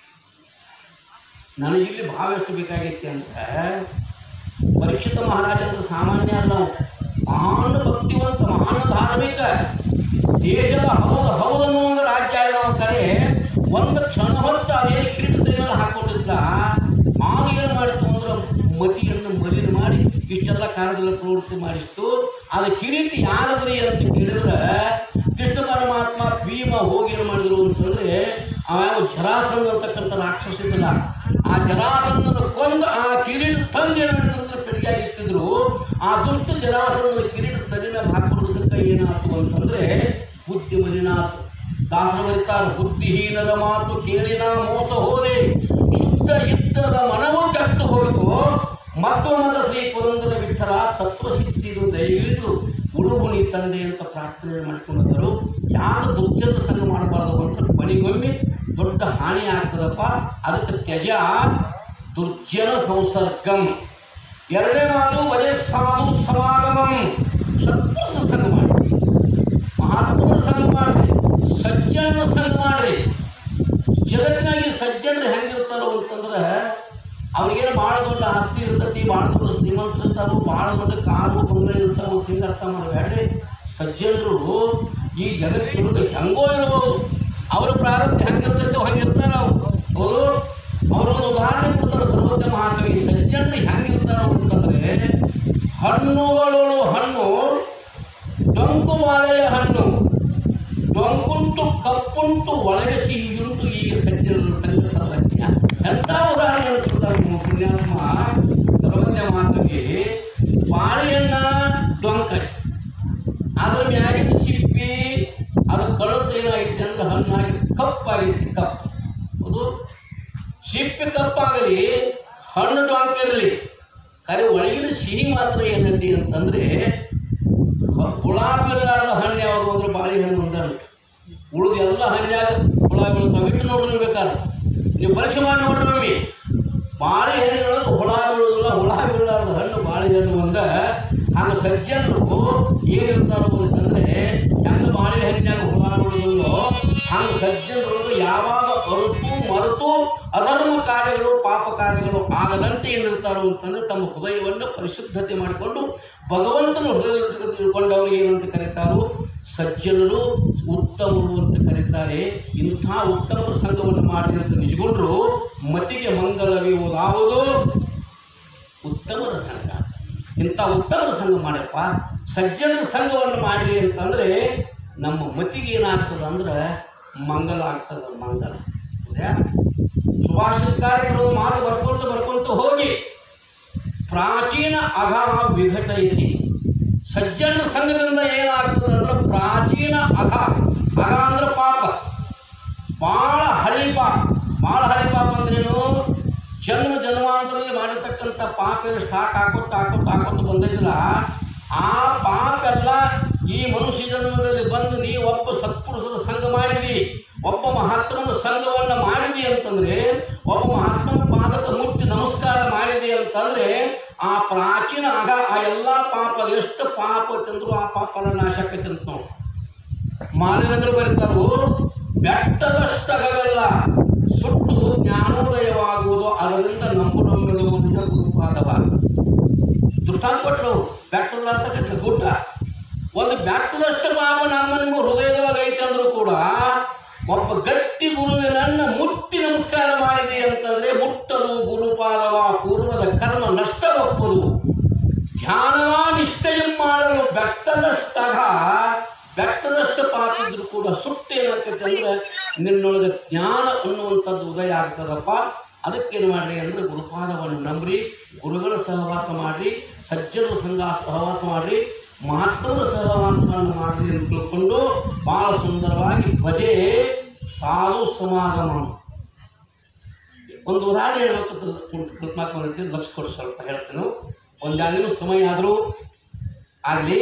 ನನಗೆ ಇಲ್ಲಿ ಭಾವ ಎಷ್ಟು ಬೇಕಾಗೈತಿ ಅಂತ ಪರೀಕ್ಷಿತ ಮಹಾರಾಜ ಅಂದ್ರೆ ಸಾಮಾನ್ಯ ಅಲ್ಲ ಅವ. ಮಹಾನ್ ಭಕ್ತಿವಂತ ಮಹಾನ್ ಧಾರ್ಮಿಕ ದೇಶದ ಹೌದು ಹೌದು ಅನ್ನೋ ಒಂದು ರಾಜ್ಯ ಆಗಿದೆ ಅವನ ಕರೆ ಒಂದು ಕ್ಷಣ ಹೊತ್ತು ಅದೇನು ಕಿರೀಟದ ಮೇಲೆ ಹಾಕೊಂಡಿದ್ದ ಮಾವು ಏನು ಮಾಡಿತು ಅಂದ್ರೆ ಮತಿಯನ್ನು ಮಲಿನ ಮಾಡಿ ಇಷ್ಟೆಲ್ಲ ಕಾರ್ಯಗಳ ಪ್ರವೃತ್ತಿ ಮಾಡಿಸ್ತು ಅದು ಕಿರೀಟಿ ಯಾರದ್ರಿ ಅಂತ ಕೇಳಿದ್ರೆ ಕೃಷ್ಣ ಪರಮಾತ್ಮ ಭೀಮ ಹೋಗಿ ಏನು ಮಾಡಿದ್ರು ಅಂತಂದ್ರೆ ಅವ ಯಾವ ಜರಾಸಂಧ ಅಂತಕ್ಕಂಥ ರಾಕ್ಷಸ ಇದ್ದಲ್ಲ ಆ ಜರಾಸಂಧನ ಕೊಂದು ಆ ಕಿರೀಟ ತಂದು ಏನು ಮಾಡಿದ್ರು ಅಂದ್ರೆ ಪೆಟ್ಟಿಗೆಯಾಗಿ ಇಟ್ಟಿದ್ರು ಆ ದುಷ್ಟ ಜರಾಸಂಧನ ಕಿರೀಟ ತಲೆ ಮೇಲೆ ಹಾಕೊಳ್ಳೋದಕ್ಕೆ ಏನಾಯ್ತು ಅಂತಂದ್ರೆ ಬುದ್ಧಿ ಮಲಿನಾತು ದಾಸರ ಬರೀತಾರೆ ಬುದ್ಧಿಹೀನದ ಮಾತು ಕೇಳಿನ ಮೋಸ ಹೋದೆ ಶುದ್ಧ ಇದ್ದದ ಮನವು ಕೆಟ್ಟು ಹೋಯಿತು ಮತ್ತೊಮ್ಮದ ಶ್ರೀ ಪುರಂದರ ವಿಠಲ ತತ್ವಸಿದ್ಧಿದು ದಯವಿಟ್ಟು ಉಡುಗುಣಿ ತಂದೆ ಅಂತ ಪ್ರಾರ್ಥನೆ ಮಾಡ್ಕೊಂಡಿದ್ದರು ಯಾರು ದುರ್ಜನ ಸಂಘ ಮಾಡಬಾರ್ದು ಅಂತ ಕೊನೆಗೊಮ್ಮೆ ದೊಡ್ಡ ಹಾನಿ ಆಗ್ತದಪ್ಪ ಅದಕ್ಕೆ ತ್ಯಜ ದುರ್ಜನ ಸಂಸರ್ಗಂ ಎರಡನೇ ಮಾತು ವಜೆ ಸಾಧು ಸಮಾಗಮಂ ಸತ್ಪುರುಷ ಸಂಘ ಮಾಡಿ ಮಹಾತ್ಮರ ಸಂಘ ಮಾಡ್ರಿ ಸಜ್ಜನ ಸಂಘ ಮಾಡ್ರಿ ಜಗತ್ತಿನಾಗಿ ಸಜ್ಜನರು ಹೆಂಗಿರ್ತಾರೋ ಅಂತಂದ್ರೆ ಅವ್ರಿಗೇನು ಭಾಳ ದೊಡ್ಡ ಆಸ್ತಿ ಇರ್ತೈತಿ ಭಾಳ ದೊಡ್ಡ ಶ್ರೀಮಂತರು ಇರ್ತಾರೋ ಭಾಳ ದೊಡ್ಡ ಕಾರು ಬಂಗ್ಲೆ ಇರ್ತಾರೋ ಅಂತ ಹಿಂಗೆ ಅರ್ಥ ಮಾಡಬೇಡ್ರಿ ಸಜ್ಜನರು ಈ ಜಗತ್ತಿನೊಳಗೆ ಹೆಂಗೋ ಇರ್ಬೋದು ಅವ್ರ ಪ್ರಾರಂಭ ಹೆಂಗಿರ್ತೈತೋ ಹಂಗಿರ್ತಾರ ಅವ್ರು ಹೌದು ಅವರೊಂದು ಉದಾಹರಣೆ ಕೊಡ್ತಾರೆ ಸರ್ವಜ್ಞ ಮಹಾಕವಿ ಸಜ್ಜನರು ಹೆಂಗಿರ್ತಾರೋ ಅಂತಂದ್ರೆ ಹಣ್ಣುಗಳೊಳು ಹಣ್ಣು ಡೊಂಕು ಬಾಳೆಯ ಹಣ್ಣು ಡೊಂಕುಂಟು ಕಪ್ಪುಂಟು ಒಳಗೆ ಸಿಹಿಯುಂಟು ಈಗ ಸಜ್ಜನರ ಸಂಘ ಸರ್ವಜ್ಞ ಎಂಥ ಉದಾಹರಣೆ ಕೊಡ್ತಾರೆ ನಮ್ಮ ಪುಣ್ಯಾತ್ಮ ಸರ್ವಜ್ಞ ಮಾತುಗೆ ಬಾಳೆಹಣ್ಣ ಡೊಂಕ ಅದ್ರ ಮ್ಯಾಗಿನ ಸಿಪ್ಪಿ ಅದು ಕಳತ್ ಏನಾಗೈತಿ ಅಂದ್ರೆ ಹಣ್ಣಾಗಿ ಕಪ್ಪಾಗೈತಿ ಕಪ್ಪು ಹೌದು ಸಿಪ್ಪಿ ಕಪ್ಪಾಗಲಿ ಹಣ್ಣು ಡೊಂಕ ಇರಲಿ ಖರೆ ಒಳಗಿನ ಸಿಹಿ ಮಾತ್ರ ಏನೈತಿ ಅಂತಂದ್ರೆ ಹುಳ ಬೀಳಲಾರದ ಹಣ್ಣು ಯಾವುದು ಅಂದ್ರೆ ಬಾಳೆಹಣ್ಣು ಒಂದ ಉಳಿದ ಎಲ್ಲ ಹಣ್ಣಾಗ ಹುಳ ಬೀಳ್ತಾವೆ ಇಟ್ಟು ನೋಡ್ರಿ ಬೇಕಾದ್ರೆ ನೀವು ಪರೀಕ್ಷೆ ಮಾಡಿ ನೋಡ್ರಿ ಮಮ್ಮಿ ಬಾಳೆಹಣ್ಣುಗಳು ಹುಳ ಬೀಳೋದಿಲ್ಲ ಹುಳ ಬೀಳಲಾರದ ಹಣ್ಣು ಬಾಳೆಹಣ್ಣು ಒಂದ ಹಂಗೆ ಸಜ್ಜನರು ಏನಿರ್ತಾರೋ ಅಂತಂದ್ರೆ ಹೆಂಗೆ ಬಾಳೆಹಣ್ಣಿನಾಗ ಹುಳ ಬೀಳೋದಿಲ್ಲೋ ಹಂಗೆ ಸಜ್ಜನರೊಳಗೆ ಯಾವಾಗ ಅರುತು ಮರೆತು ಅಧರ್ಮ ಕಾರ್ಯಗಳು ಪಾಪ ಕಾರ್ಯಗಳು ಆಗದಂತೆ ಏನಿರ್ತಾರೋ ಅಂತಂದ್ರೆ ತಮ್ಮ ಹೃದಯವನ್ನು ಪರಿಶುದ್ಧತೆ ಮಾಡಿಕೊಂಡು ಭಗವಂತನ ಹೃದಯ ತಿಳ್ಕೊಂಡವರು ಏನಂತ ಕರೀತಾರೋ ಸಜ್ಜನರು ಉತ್ತಮರು ಅಂತ ಕರೀತಾರೆ ಇಂಥ ಉತ್ತಮರ ಸಂಘವನ್ನು ಮಾಡಿ ಅಂತ ನಿಜಗೊಂಡ್ರು ಮತಿಗೆ ಮಂಗಲವಿರುವುದಾವುದು ಉತ್ತಮರ ಸಂಘ ಇಂಥ ಉತ್ತಮರ ಸಂಘ ಮಾಡಪ್ಪ ಸಜ್ಜನರ ಸಂಘವನ್ನು ಮಾಡಿರಿ ಅಂತಂದರೆ ನಮ್ಮ ಮತಿಗೆ ಏನಾಗ್ತದೆ ಅಂದ್ರೆ ಮಂಗಲ ಆಗ್ತದೆ ಮಂಗಲ ಹೌದಾ ಸುಭಾಷಿತ ಕಾರ್ಯಕ್ರಮ ಮಾತು ಬರ್ಕೊಂತ ಬರ್ಕೊಂತ ಹೋಗಿ ಪ್ರಾಚೀನ ಅಘ ವಿಘಟ ಇಲ್ಲಿ ಸಜ್ಜನ ಸಂಘದಿಂದ ಏನಾಗ್ತದೆ ಅಂದ್ರೆ ಪ್ರಾಚೀನ ಅಘ ಅಘ ಅಂದ್ರೆ ಪಾಪ ಭಾಳ ಹಳಿ ಪಾಪ ಭಾಳ ಹಳಿ ಪಾಪ ಅಂದ್ರೇನು ಜನ್ಮ ಜನ್ಮಾಂತರದಲ್ಲಿ ಮಾಡಿರ್ತಕ್ಕಂಥ ಪಾಪ ಏನು ಸ್ಟಾಕ್ ಹಾಕೋತ ಹಾಕೋತ ಹಾಕೋತ ಬಂದೈತಲ್ಲ ಆ ಪಾಪ ಎಲ್ಲ ಈ ಮನುಷ್ಯ ಜನ್ಮದಲ್ಲಿ ಬಂದು ನೀ ಒಬ್ಬ ಸತ್ಪುರುಷರ ಸಂಘ ಮಾಡಿದಿ ಒಬ್ಬ ಮಹಾತ್ಮನ ಸಂಘವನ್ನು ಮಾಡಿದಿ ಅಂತಂದ್ರೆ ಒಬ್ಬ ಮಹಾತ್ಮನ ಪಾದಕ್ಕೆ ಮುಟ್ಟಿ ನಮಸ್ಕಾರ ಮಾಡಿದಿ ಅಂತಂದ್ರೆ ಆ ಪ್ರಾಚೀನ ಆಗ ಆ ಎಲ್ಲ ಪಾಪ ಎಷ್ಟು ಪಾಪ ತಂದ್ರು ಆ ಪಾಪ ಎಲ್ಲ ನಾಶ ಆಕೈತೆ ಅಂತ ನಾವು ಮಾಲಿನಗರ ಬರೀತಾರು ಬೆಟ್ಟದಷ್ಟಗವೆಲ್ಲ ಸುಟ್ಟು ಜ್ಞಾನೋದಯವಾಗುವುದು ಅದರಿಂದ ನಮ್ಮ ನಮ್ಮಿಡುವುದರಿಂದ ಗುರುಪಾದವ ದೃಷ್ಟಾಂತ ಕೊಟ್ಟರು ಬೆಟ್ಟದ ಅಂತಕ್ಕಂಥ ಗುಡ್ಡ ಒಂದು ಬೆಟ್ಟದಷ್ಟು ಪಾಪ ನಮ್ಮ ನಿಮ್ಮ ಹೃದಯದೊಳಗೆ ಐತೆ ಅಂದ್ರೂ ಕೂಡ ಒಬ್ಬ ಗಟ್ಟಿ ಗುರುವಿನನ್ನ ಮುಟ್ಟಿ ನಮಸ್ಕಾರ ಮಾಡಿದೆ ಅಂತಂದ್ರೆ ಮುಟ್ಟದು ಗುರುಪಾದವ ಪೂರ್ವದ ಕರ್ಮ ನಷ್ಟವಪ್ಪದು ಧ್ಯಾನವ ನಿಷ್ಠೆಯಂ ಮಾಡಲು ಬೆಟ್ಟದಷ್ಟಗ ಬೆಟ್ಟದಷ್ಟು ಪಾಪ ಇದ್ರೂ ಕೂಡ ಸುಟ್ಟು ಏನಾಗ್ತೈತೆ ಅಂದ್ರೆ ನಿನ್ನೊಳಗೆ ಜ್ಞಾನ ಅನ್ನುವಂಥದ್ದು ಉದಯ ಆಗ್ತದಪ್ಪ ಅದಕ್ಕೇನು ಮಾಡ್ರಿ ಅಂದರೆ ಗುರುಪಾದವನ್ನು ನಂಬ್ರಿ ಗುರುಗಳ ಸಹವಾಸ ಮಾಡಿರಿ ಸಜ್ಜನ ಸಂಘ ಸಹವಾಸ ಮಾಡಿರಿ ಮಹತ್ವದ ಸಹವಾಸವನ್ನು ಮಾಡಿರಿ ಅಂತ ತಿಳ್ಕೊಂಡು ಭಾಳ ಸುಂದರವಾಗಿ ಭಜೆ ಸಾಧು ಸಮಾಗಮ ಒಂದು ಉದಾಹರಣೆ ಹೇಳ್ಬೇಕಂತ ಕಲ್ಪನಾಕ್ ಬಂದಿರ್ತೀನಿ ಲಕ್ಷ ಕೊಡಿ ಸ್ವಲ್ಪ ಹೇಳ್ತೀನಿ ಒಂದು ಎರಡು ನಿಮಿಷ ಸಮಯ ಆದರೂ ಆಗಲಿ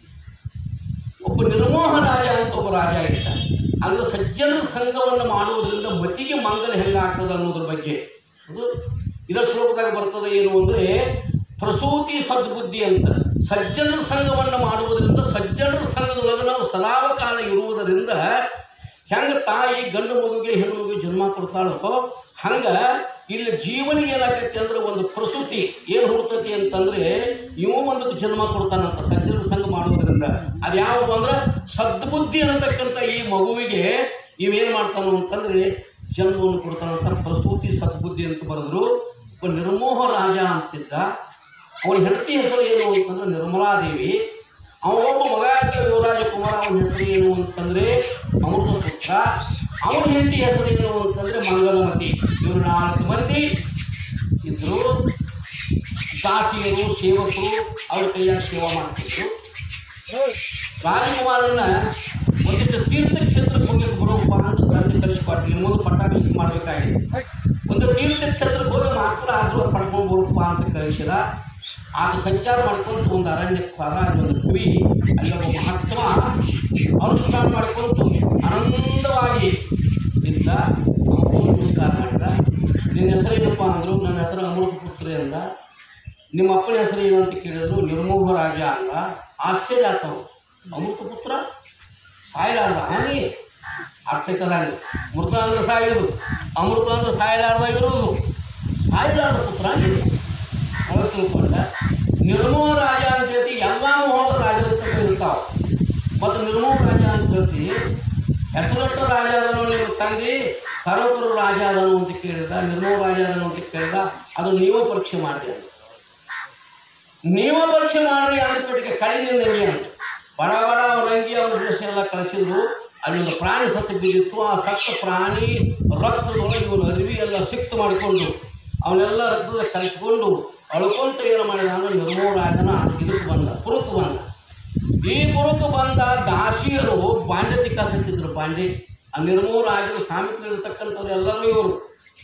ಒಬ್ಬ ನಿರ್ಮೋಹ ರಾಜ ಅಂತ ಒಬ್ಬ ರಾಜ ಇದ್ದ ಅಂದ್ರೆ ಸಜ್ಜನರ ಸಂಘವನ್ನು ಮಾಡುವುದರಿಂದ ಮತಿಗೆ ಮಂಗಲ ಹೆಂಗಾಗ್ತದೆ ಅನ್ನೋದ್ರ ಬಗ್ಗೆ ಅದು ಇದರ ಶ್ಲೋಕದಾಗ ಬರ್ತದೆ ಏನು ಅಂದರೆ ಪ್ರಸೂತಿ ಸದ್ಬುದ್ಧಿ ಅಂತ ಸಜ್ಜನರ ಸಂಘವನ್ನು ಮಾಡುವುದರಿಂದ ಸಜ್ಜನರ ಸಂಘದೊಳಗೆ ನಾವು ಸದಾವಕಾಲ ಇರುವುದರಿಂದ ಹೆಂಗೆ ತಾಯಿ ಗಂಡು ಮಗುಗೆ ಹೆಣ್ಣು ಮಗುಗೆ ಜನ್ಮ ಕೊಡ್ತಾಳೋ ಹಂಗೆ ಇಲ್ಲಿ ಜೀವನಿಗೆ ಏನಾಗೈತಿ ಅಂದ್ರೆ ಒಂದು ಪ್ರಸೂತಿ ಏನು ಹುಡ್ತತಿ ಅಂತಂದ್ರೆ ಇವು ಒಂದು ಜನ್ಮ ಕೊಡ್ತಾನಂತ ಸಜ್ಜನರ ಸಂಘ ಮಾಡುವುದರಿಂದ ಅದು ಯಾವುದು ಅಂದ್ರೆ ಸದ್ಬುದ್ಧಿ ಅನ್ನತಕ್ಕಂಥ ಈ ಮಗುವಿಗೆ ಇವೇನು ಮಾಡ್ತಾನು ಅಂತಂದ್ರೆ ಜನ್ಮವನ್ನು ಕೊಡ್ತಾನಂತ ಪ್ರಸೂತಿ ಸದ್ಬುದ್ಧಿ ಅಂತ ಬರೆದ್ರು ಒಬ್ಬ ನಿರ್ಮೋಹ ರಾಜ ಅಂತಿದ್ದ ಅವನ ಹೆಂಡತಿ ಹೆಸರು ಏನು ಅಂತಂದ್ರೆ ನಿರ್ಮಲಾದೇವಿ ಅವನೊಬ್ಬ ಮಗ ಇದ್ದ ಯುವರಾಜ ಕುಮಾರ ಅವನ ಹೆಸರು ಏನು ಅಂತಂದ್ರೆ ಅಮೃತಪುತ್ರ ಅವನ ಹೆಂಡತಿ ಹೆಸರು ಏನು ಅಂತಂದ್ರೆ ಮಂಗಲಮತಿ ಇವರು ನಾಲ್ಕು ಮಂದಿ ಇದ್ರು ದಾಸಿಯರು ಸೇವಕರು ಅವ್ರ ಕೈಯಾಗ ಸೇವಾ ಮಾಡ್ತಿದ್ರು ರಾಜಕುಮಾರನ ಒಂದಿಷ್ಟು ತೀರ್ಥ ಕ್ಷೇತ್ರಕ್ಕೆ ಹೋಗಿ ಬರೋಪ್ಪ ಅಂತ ತಂದೆ ಕಲಿಸ್ಕೊಟ್ಟು ಇನ್ನು ಮುಂದೆ ಪಟ್ಟಾಭಿಷೇಕ ಮಾಡಬೇಕಾಗಿತ್ತು ಒಂದು ತೀರ್ಥ ಕ್ಷೇತ್ರಕ್ಕೆ ಹೋಗಿ ಮಾತ್ರ ಆಶೀರ್ವಾದ ಪಡ್ಕೊಂಡು ಬರೋಪ್ಪ ಅಂತ ಕಳಿಸಿದ ಆತ ಸಂಚಾರ ಮಾಡ್ಕೊಂತ ಒಂದು ಅರಣ್ಯಕ್ಕೆ ಹೊರ ಒಂದು ಕವಿ ಅಲ್ಲಿ ಒಬ್ಬ ಮಹಾತ್ಮ ಅನುಷ್ಠಾನ ಮಾಡ್ಕೊಂತು ಆನಂದವಾಗಿ ಇದ್ದ ಅವನಿಗೆ ನಮಸ್ಕಾರ ಮಾಡಿದ ನಿನ್ನ ಹೆಸರೇನಪ್ಪ ಅಂದರು ನನ್ನ ಹೆಸರು ಅಮೃತ ಪುತ್ರಿ ಅಂದ ನಿಮ್ಮ ಅಪ್ಪನ ಹೆಸರು ಏನು ಅಂತ ಕೇಳಿದ್ರು ನಿರ್ಮೋಹ ರಾಜ ಅಂದ ಆಶ್ಚರ್ಯ ಆತವು ಅಮೃತ ಪುತ್ರ ಸಾಯಲಾರ್ದ ಹಾನಿ ಅರ್ಥಕದಾನಿ ಮೃತ ಅಂದ್ರೆ ಸಾಯೋದು ಅಮೃತ ಅಂದ್ರೆ ಸಾಯಲಾರ್ದ ಇರೋದು ಸಾಯಲಾರ್ದ ಪುತ್ರ ನೀನು. ಅವಾಗ ತಿಳ್ಕೊಂಡ ನಿರ್ಮೋಹ ರಾಜ ಅಂತ ಹೇಳ್ತಿ ಎಲ್ಲ ಮೋಹದ ರಾಜರ ಹತ್ರ ಇರ್ತಾವ ಮತ್ತು ನಿರ್ಮೋಹ ರಾಜ ಅಂತ ಹೇಳ್ತಿ ಹೆಸರಟ್ಟ ರಾಜ ಅದನು ನಿಮ್ಮ ತಂದೆ ಕರೋಕರು ರಾಜ ಅದನು ಅಂತ ಕೇಳಿದ ನಿರ್ಮೋಹ ರಾಜ ಅದನು ಅಂತ ಕೇಳಿದ ಅದು ನೀವು ಪರೀಕ್ಷೆ ಮಾಡಿ ಅಂತ ನೀವು ಪರೀಕ್ಷೆ ಮಾಡ್ರಿ ಅಂದ್ಬಿಟ್ಟಿಗೆ ಕಳಿನಿಂದ ಹೆಂಗೆ ಅಂತ ಬಡ ಬಡ ಅವ್ರ ಅಂಗಿ ಅವ್ರ ಡ್ರೆಸ್ ಎಲ್ಲ ಕಳಿಸಿದ್ರು ಅಲ್ಲಿ ಒಂದು ಪ್ರಾಣಿ ಸತ್ತು ಬಿದ್ದಿತ್ತು ಆ ಸತ್ತ ಪ್ರಾಣಿ ರಕ್ತದೊಳಗೆ ಇವನು ಅರಿವಿ ಎಲ್ಲ ಸಿಕ್ತು ಮಾಡಿಕೊಂಡು ಅವನ್ನೆಲ್ಲ ರಕ್ತದ ಕಲಿಸ್ಕೊಂಡು ಅಳ್ಕೊಂತ ಏನು ಮಾಡಿದ ಅಂದ್ರೆ ನಿರ್ಮೂರಾಜನ ಇದಕ್ಕೆ ಬಂದ ಪುರುಕ್ ಬಂದ ಈ ಪುರುಕ್ ಬಂದ ದಾಸಿಯರು ಬಾಂಡೆ ತಿಕ್ಕಾಕತ್ತಿದ್ರು ಬಾಂಡೆ ಆ ನಿರ್ಮೂರಾಜನ ಸಾಮಿತ್ಯದಲ್ಲಿರ್ತಕ್ಕಂಥವ್ರು ಎಲ್ಲರೂ ಇವರು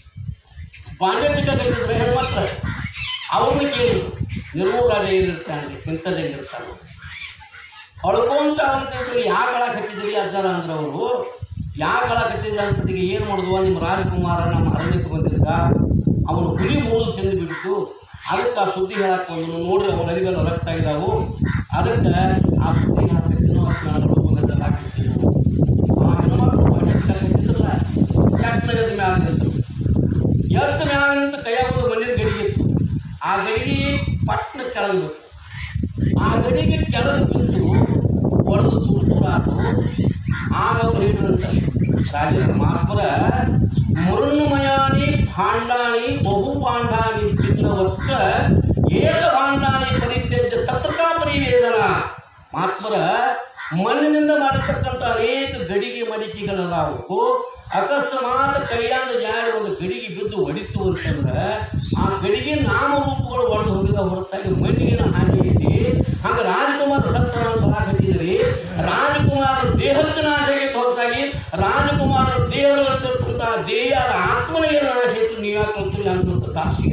ಬಾಂಡೆ ತಿಕ್ಕಾಕತ್ತಿದ್ರೆ ಹೆಣ್ಮಕ್ಳು ಅವ್ರನ್ನ ಕೇಳಿದ್ರು ನಿರ್ಮೂರಾಜ ಏನಿರ್ತಾನೆ ಇಂಥದ್ದು ಹೆಂಗಿರ್ತಾನೆ ಅಳ್ಕೊಂತ ಅಂತಿದ್ರು ಯಾಕೆ ಅಳಕತ್ತಿದ್ರಿ ಅಜ್ಜಾರ ಅಂದ್ರೆ ಅವರು ಯಾಕೆ ಅಳಕತ್ತಿದ್ರಿ ಅಂತದಿಗೆ ಏನು ಮಾಡಿದ್ವ ನಿಮ್ಮ ರಾಜಕುಮಾರ ನಮ್ಮ ಅರಣ್ಯಕ್ಕೆ ಬಂದಿದ್ದ ಅವನು ಹುಲಿ ಮುರಿದು ತಿಂದು ಬಿಟ್ಟು ಅದಕ್ಕೆ ಆ ಸುದ್ದಿ ಹೇಳಕ್ಕೆ ಬಂದನು ನೋಡ್ರಿ ಅವನ ಅರಿವೆಲ್ಲ ರಕ್ತ ಇದ್ದಾವು ಅದಕ್ಕೆ ಆ ಸುದ್ದಿ ಹಾಕತ್ತಿನೋ ಅದಕ್ಕೆ ನಾನು ಅಳ್ಕೊಂಡದ್ದೆಲ್ಲ ಹಾಕಿರ್ತೀನಿ ಆ ಹೆಣ್ಮಕ್ಳು ಹಾಕತ್ತಿದ್ರಲ್ಲ ಚಟ್ನಗದ ಮ್ಯಾಲ ನಿಂತರು ಎದ್ದ ಮ್ಯಾಲ ನಿಂತು ಕೈಯಾಗ ಒಂದು ಮಣ್ಣಿನ ಗಡಿಗೆ ಇತ್ತು ಆ ಗಡಿಗೆ ಪಟ್ನ ಕೆಳಗೆ ಬಿತ್ತು ಆ ಗಡಿಗೆ ಕೆಳಗೆ ಬಿದ್ದು ಹೊಡೆದು ಚೂರು ಚೂರು ಆತು ಆಗ ಅವ್ರು ಹೇಳಿದ್ರಂತ ರಾಜರ ಮಾಪುರ ಮುರುಣ್ಮಯಾನಿ ಭಾಂಡಾನಿ ಬಹು ಪಾಂಡಾನಿ ಭಿನ್ನವತ್ತ ಏಕ ಭಾಂಡಾನಿ ಪರಿತ್ಯಜ್ಯ ತತ್ರಕಾ ಪರಿವೇದನ ಮಾತ್ಮರ ಮಣ್ಣಿನಿಂದ ಮಾಡಿರ್ತಕ್ಕಂಥ ಅನೇಕ ಗಡಿಗೆ ಮಡಿಕೆಗಳದಾವು ಅಕಸ್ಮಾತ್ ಕೈಯಾಂದ ಜಾಗ ಒಂದು ಗಡಿಗೆ ಬಿದ್ದು ಹೊಡಿತು ಅಂತಂದ್ರೆ ಆ ಗಡಿಗೆ ನಾಮರೂಪಗಳು ಒಡೆದು ಹೋಗಿದ ಹೊರತಾಗಿ ಮಣ್ಣಿನ ಹಾನಿ ಐತಿ ಹಂಗೆ ರಾಜಕುಮಾರ ಸತ್ತ ಅಂತ ಹಾಕಿದ್ರಿ ರಾಜಕುಮಾರ ದೇಹಕ್ಕೆ ನಾಶ ಆಗೈತೆ ಹೊರತಾಗಿ ರಾಜಕುಮಾರ ದೇಹದಲ್ಲಿರ್ತಕ್ಕಂಥ ದೇಹದ ಆತ್ಮನಿಗೆ ನಾಶ ಆಯ್ತು ನೀವು ಯಾಕೆ ಕಲ್ತಿಲ್ಲ ಅನ್ನುವಂಥ ದಾಸಿಗೆ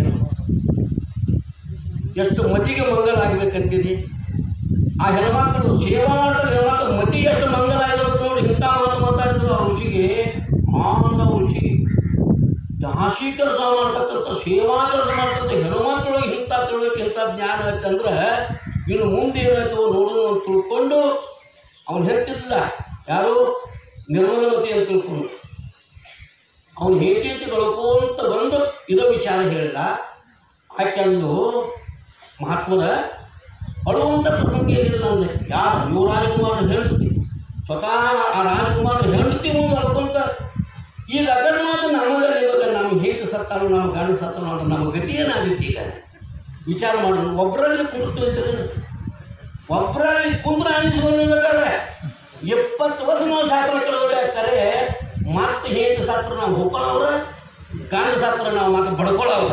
ಎಷ್ಟು ಮತಿಗೆ ಮಂಗಲ ಆಗ್ಬೇಕಂತೀರಿ ಆ ಹೆಣ್ಮಕ್ಳು ಸೇವಾ ಮಾಡಿದ ಹೆಣ್ಮಕ್ಳು ಮತಿ ಎಷ್ಟು ಮಂಗಲ ಆಗಿರ್ಬೇಕು ನೋಡಿ ಇಂಥ ಮಾತು ಮಾತಾಡಿದ್ರು ಆ ಋಷಿಗೆ ಆನಂದ ಋಷಿಗೆ ದಾಸಿ ಕೆಲಸ ಮಾಡ್ತಕ್ಕಂಥ ಸೇವಾ ಕೆಲಸ ಮಾಡ್ತಕ್ಕಂಥ ಹೆಣ್ಮಕ್ಳೊಳಗೆ ಇಂಥ ತಿಳುವಳಿಕೆ ಇಂಥ ಜ್ಞಾನ ಐತಂದ್ರೆ ಇನ್ನು ಮುಂದೆ ಏನಾಯ್ತು ನೋಡೋಣ ಅಂತ ತಿಳ್ಕೊಂಡು ಅವನು ಹೇಳ್ತಿದ್ದಿಲ್ಲ ಯಾರು ನಿರ್ಮಲಮತಿ ಅಂತ ತಿಳ್ಕೊಂಡು ಅವನು ಹೇಗೆ ಅಂತ ಬಂದು ಇದೋ ವಿಚಾರ ಹೇಳಿದ ಆಕೆಂದು ಮಹಾತ್ಮರ ಅಳುವಂಥ ಪ್ರಸಂಗ ಏನಿಲ್ಲ ಅಂದ್ರೆ ಯಾರು ಇವ್ ರಾಜಕುಮಾರನ ಹೆಂಡತಿ ಸ್ವತಃ ಆ ರಾಜಕುಮಾರನ ಹೆಂಡತಿ ಮುಂದೆ ಅಳ್ಕೊಂತ ಈಗ ಅಕಸ್ಮಾತ್ ನಮಗೆ ನಿಮಗೆ ನಮ್ಮ ಹೇಗೆ ಸತ್ತಾರೋ ನಮ್ಮ ಗಂಡ ಸತ್ತಾರೋ ಅಂದ್ರೆ ನಮ್ಮ ಗತಿ ಏನಾದಿತ್ತು ಈಗ ವಿಚಾರ ಮಾಡೋಣ ಒಬ್ಬರಲ್ಲಿ ಕುಂತು ಇದ್ರೆ ಒಬ್ಬರಲ್ಲಿ ಕುಂದ್ರ ಅನಿಸ್ಕೊಂಡಿರ್ಬೇಕಾದ್ರೆ ಎಪ್ಪತ್ತು ವರ್ಷ ನಾವು ಶಾಸ್ತ್ರ ಕಳೆದ್ರೆ ಮತ್ತೆ ಹೇಗೆ ಸತ್ರ ನಾವು ಹೋಗ್ಕೊಳ್ಳೋವ್ರ ಗಂಡ ಸತ್ರ ನಾವು ಮತ್ತೆ ಬಡ್ಕೊಳ್ಳೋವ್ರ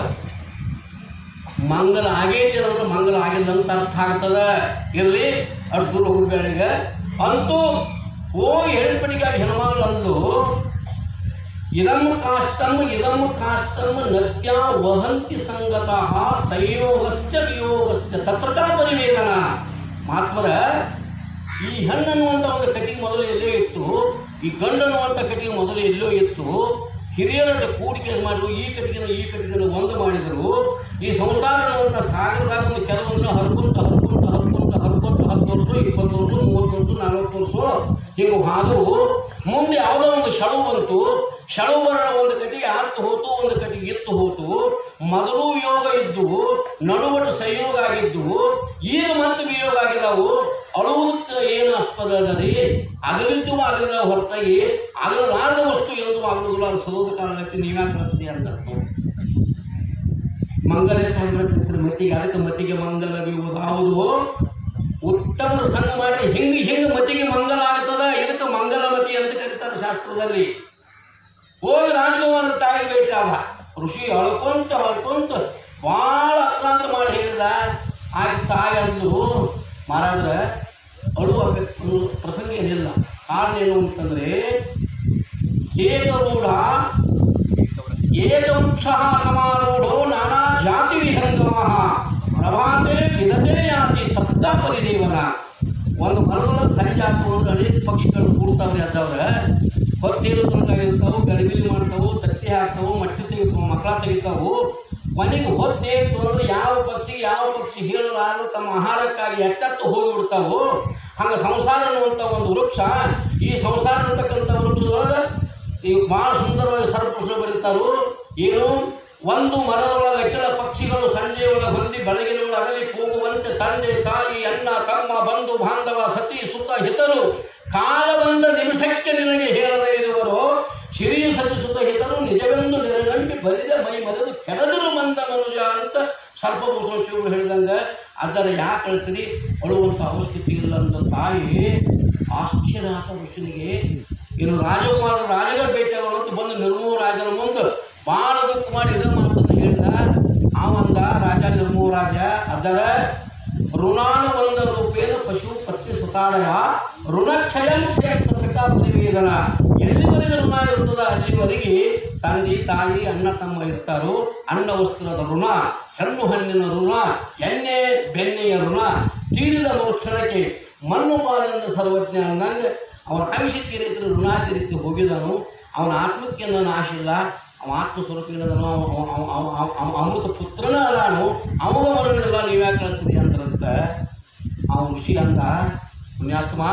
ಮಂಗಲ ಆಗೈತಿ ಅಂದ್ರೆ ಮಂಗಲ ಆಗಿಲ್ಲ ಅಂತ ಅರ್ಥ ಆಗ್ತದ ಇರಲಿ ಅಷ್ಟು ದೂರ ಹೋಗ್ಬೇಡ ಈಗ ಅಂತೂ ಹೋಗಿ ಹೇಳಿಪಡಿಗಾಗಿ ಹೆಣ್ಮಗಳು ಅಂದ್ಲು ಇದಮ್ಮ ಕಾಷ್ಟಮ್ಮ ಇದಮ್ಮ ಕಾಷ್ಟಮ್ಮ ನದ್ಯಾ ವಹಂತಿ ಸಂಗತಃ ಸಂಯೋಗಶ್ಚ ವಿಯೋಗಶ್ಚ ತತ್ರಕ ಪರಿವೇದನ ಮಹಾತ್ಮರ ಈ ಹೆಣ್ಣು ಅನ್ನುವಂಥ ಒಂದು ಕಟ್ಟಿಗೆ ಮೊದಲು ಎಲ್ಲೇ ಇತ್ತು ಈ ಗಂಡು ಅನ್ನುವಂಥ ಕಟ್ಟಿಗೆ ಮೊದಲು ಎಲ್ಲೋ ಇತ್ತು ಹಿರಿಯರ ಕೂಡಿಕೆ ಮಾಡಿದ್ರು ಈ ಕಟ್ಟಿಗೆನ ಈ ಕಟ್ಟಿಗೆನ ಒಂದು ಮಾಡಿದರು ಈ ಸಂಸಾರ ಅನ್ನುವಂಥ ಸಾಗರದಾಗ ಒಂದು ಕೆಲವೊಂದು ಹರ್ಕೊಂತ ಹರ್ಕೊಂತ ಹರ್ಕೊಂತ ಹರ್ಕೊಂತ ಹತ್ತು ವರ್ಷ ಇಪ್ಪತ್ತು ವರ್ಷ ಮೂವತ್ತು ವರ್ಷ ನಲವತ್ತು ವರ್ಷ ಹಿಂಗೆ ಹಾದು ಮುಂದೆ ಯಾವುದೋ ಒಂದು ಶಳು ಬಂತು ಶಳು ಬರೋಣ ಒಂದು ಕಟ್ಟಿಗೆ ಹತ್ತು ಹೋತು ಒಂದು ಕಟ್ಟಿಗೆ ಎತ್ತು ಹೋತು ಮೊದಲು ವಿಯೋಗ ಇದ್ದು ನಡುವಟ್ಟು ಸಂಯೋಗ ಆಗಿದ್ದು ಈಗ ಮತ್ತೆ ವಿಯೋಗ ಆಗಿದಾವು ಅಳುವುದಕ್ಕೆ ಏನು ಆಸ್ಪದ ಅದರಿ ಅಗಲಿದ್ದು ಆಗಲಿಲ್ಲ ಹೊರತಾಗಿ ಆಗಲಾರದ ವಸ್ತು ಎಂದು ಆಗುವುದಿಲ್ಲ ಅದು ಸದೋದ ಕಾರಣಕ್ಕೆ ನೀವ್ಯಾಕೆ ಬರ್ತೀರಿ ಅಂತ ಮಂಗಲ ತಂದ್ರೆ ಮತಿಗೆ ಅದಕ್ಕೆ ಮತಿಗೆ ಮಂಗಲ ಯಾವುದು ಉತ್ತಮರ ಸಂಘ ಮಾಡಿ ಹಿಂಗೆ ಹಿಂಗೆ ಮತಿಗೆ ಮಂಗಲ ಆಗ್ತದ ಇದಕ್ಕೆ ಮಂಗಲಮತಿ ಅಂತ ಕರೀತಾರೆ ಶಾಸ್ತ್ರದಲ್ಲಿ ಹೋಗಿ ರಾಜಕುಮಾರ ತಾಯಿ ಭೇಟಿ ಆದ ಋಷಿ ಅಳ್ಕೊಂತ ಅಳ್ಕೊಂತ ಭಾಳ ಅಕ್ರಾಂತ ಮಾಡಿ ಹೇಳಿದ ಆಗ ತಾಯಿ ಅಂದು ಮಹಾರಾಜ್ರ ಅಳುವ ಅನ್ನೋ ಪ್ರಸಂಗ ಏನಿಲ್ಲ ಕಾರಣ ಏನು ಅಂತಂದ್ರೆ ಏಕರೂಢ ಏಕವೃಕ್ಷ ಸಮಾರೂಢೋ ನಾನಾ ಜಾತಿ ವಿಹಂಗಮ ಪ್ರಭಾತೆ ವಿಧತೆ ಯಾತಿ ತತ್ತ ಪರಿದೇವನ ಒಂದು ಮರದೊಳಗೆ ಸಂಜೆ ಆಗ್ತವೆ ಅಂದ್ರೆ ಅನೇಕ ಪಕ್ಷಿಗಳು ಕೂಡ್ತಾವ್ರಿ ಅಜ್ಜವ್ರ ಹೊತ್ತೇರು ತನಕ ಇರ್ತಾವು ಗಡಿಬಿಲಿ ಮಾಡ್ತಾವು ತತ್ತಿ ಹಾಕ್ತಾವು ಮಟ್ಟಿ ತೆಗಿತಾವು ಮಕ್ಕಳ ತೆಗಿತಾವು ಕೊನೆಗೆ ಹೊತ್ತೇರು ಅಂದ್ರೆ ಯಾವ ಪಕ್ಷಿ ಯಾವ ಪಕ್ಷಿ ಹೇಳಲಾರದು ತಮ್ಮ ಆಹಾರಕ್ಕಾಗಿ ಎಚ್ಚತ್ತು ಹೋಗಿಬಿಡ್ತಾವು ಹಂಗೆ ಸಂಸಾರ ಅನ್ನುವಂಥ ಒಂದು ವೃಕ್ಷ ಈ ಸಂಸಾರ ಅಂತಕ್ಕಂಥ ವೃಕ್ಷದೊಳಗೆ ಈ ಭಾಳ ಸುಂದರವಾಗಿ ಸರ್ಪುಷ್ಣ ಬರೀತಾರು ಏನು ಒಂದು ಮರದೊಳಗೆ ಕೆಲ ಪಕ್ಷಿಗಳು ಸಂಜೆ ಒಳಗೆ ಹೊಂದಿ ಬೆಳಗಿನ ಅಗಲಿ ಕೂಗುವಂತೆ ತಂದೆ ತಾಯಿ ಅಣ್ಣ ತಮ್ಮ ಬಂಧು ಬಾಂಧವ ಸತಿ ಸುತ್ತ ಹಿತರು ಕಾಲ ಬಂದ ನಿಮಿಷಕ್ಕೆ ನಿನಗೆ ಹೇಳದೇ ಇರುವರು ಶಿರಿಯು ಸತಿ ಸುತ್ತ ಹಿತರು ನಿಜವೆಂದು ನೆರನಂಟಿ ಬರಿದ ಮೈ ಮರೆದು ಕೆರದರು ಮಂದ ಮನುಜ ಅಂತ ಸರ್ಪಭೂಷಣ ಶಿವರು ಹೇಳಿದಂಗೆ ಅದರ ಯಾಕೆ ಹೇಳ್ತೀರಿ ಅಳುವಂಥ ಅವಶ್ಯಕತೆ ಇಲ್ಲ ಅಂತ ತಾಯಿ ಆಶ್ಚರ್ಯ ಆತ ಋಷಿನಿಗೆ ಇನ್ನು ರಾಜಕುಮಾರ ರಾಜಗಳ ಭೇಟಿಯಾಗೋಣ ಅಂತ ಬಂದು ನಿರ್ಮೂಲ ರಾಜನ ಮುಂದೆ ಭಾಳ ದುಃಖ ಮಾಡಿ ಇದನ್ನ ಮಾತನ್ನು ಹೇಳಿದ ಆವಂದ ರಾಜ ನಿರ್ಮೂಲ ರಾಜ ಅದರ ಋಣಾನುಬಂಧ ರೂಪೇಣ ಪಶು ಪತ್ನಿ ಸುತಾಳಯ ಋಣಕ್ಷಯಂ ಕ್ಷಯ ಪತ್ರಿಕಾ ಪರಿವೇದನ ಎಲ್ಲಿವರೆಗೆ ಋಣ ಇರ್ತದ ಅಲ್ಲಿವರೆಗೆ ತಂದೆ ತಾಯಿ ಅಣ್ಣ ತಮ್ಮ ಇರ್ತಾರೋ ಅನ್ನ ವಸ್ತ್ರದ ಋಣ ಹೆಣ್ಣು ಹಣ್ಣಿನ ಋಣ ಎಣ್ಣೆ ಬೆಣ್ಣೆಯ ಋಣ ತೀರಿದ ಮರುಕ್ಷಣಕ್ಕೆ ಮಣ್ಣು ಪಾಲಿಂದ ಸರ್ವಜ್ಞ ಅಂದಂಗೆ ಅವನ ಆಯುಷ್ಯಕ್ಕೆ ರೀತಿ ಋಣಾತಿ ರೀತಿ ಹೋಗಿದನು ಅವನ ಆತ್ಮಕ್ಕೆ ನಾಶ ಇಲ್ಲ ಅವ ಆತ್ಮ ಸ್ವರೂಪಿನದನು ಅಮೃತ ಪುತ್ರನ ಅದಾನು ಅವಾಗ ಮರಣಿಲ್ಲ ನೀವ್ಯಾಕೆ ಹೇಳ್ತೀರಿ ಅಂದ್ರಂತ ಅವ ಋಷಿ ಅಂದ ಪುಣ್ಯಾತ್ಮ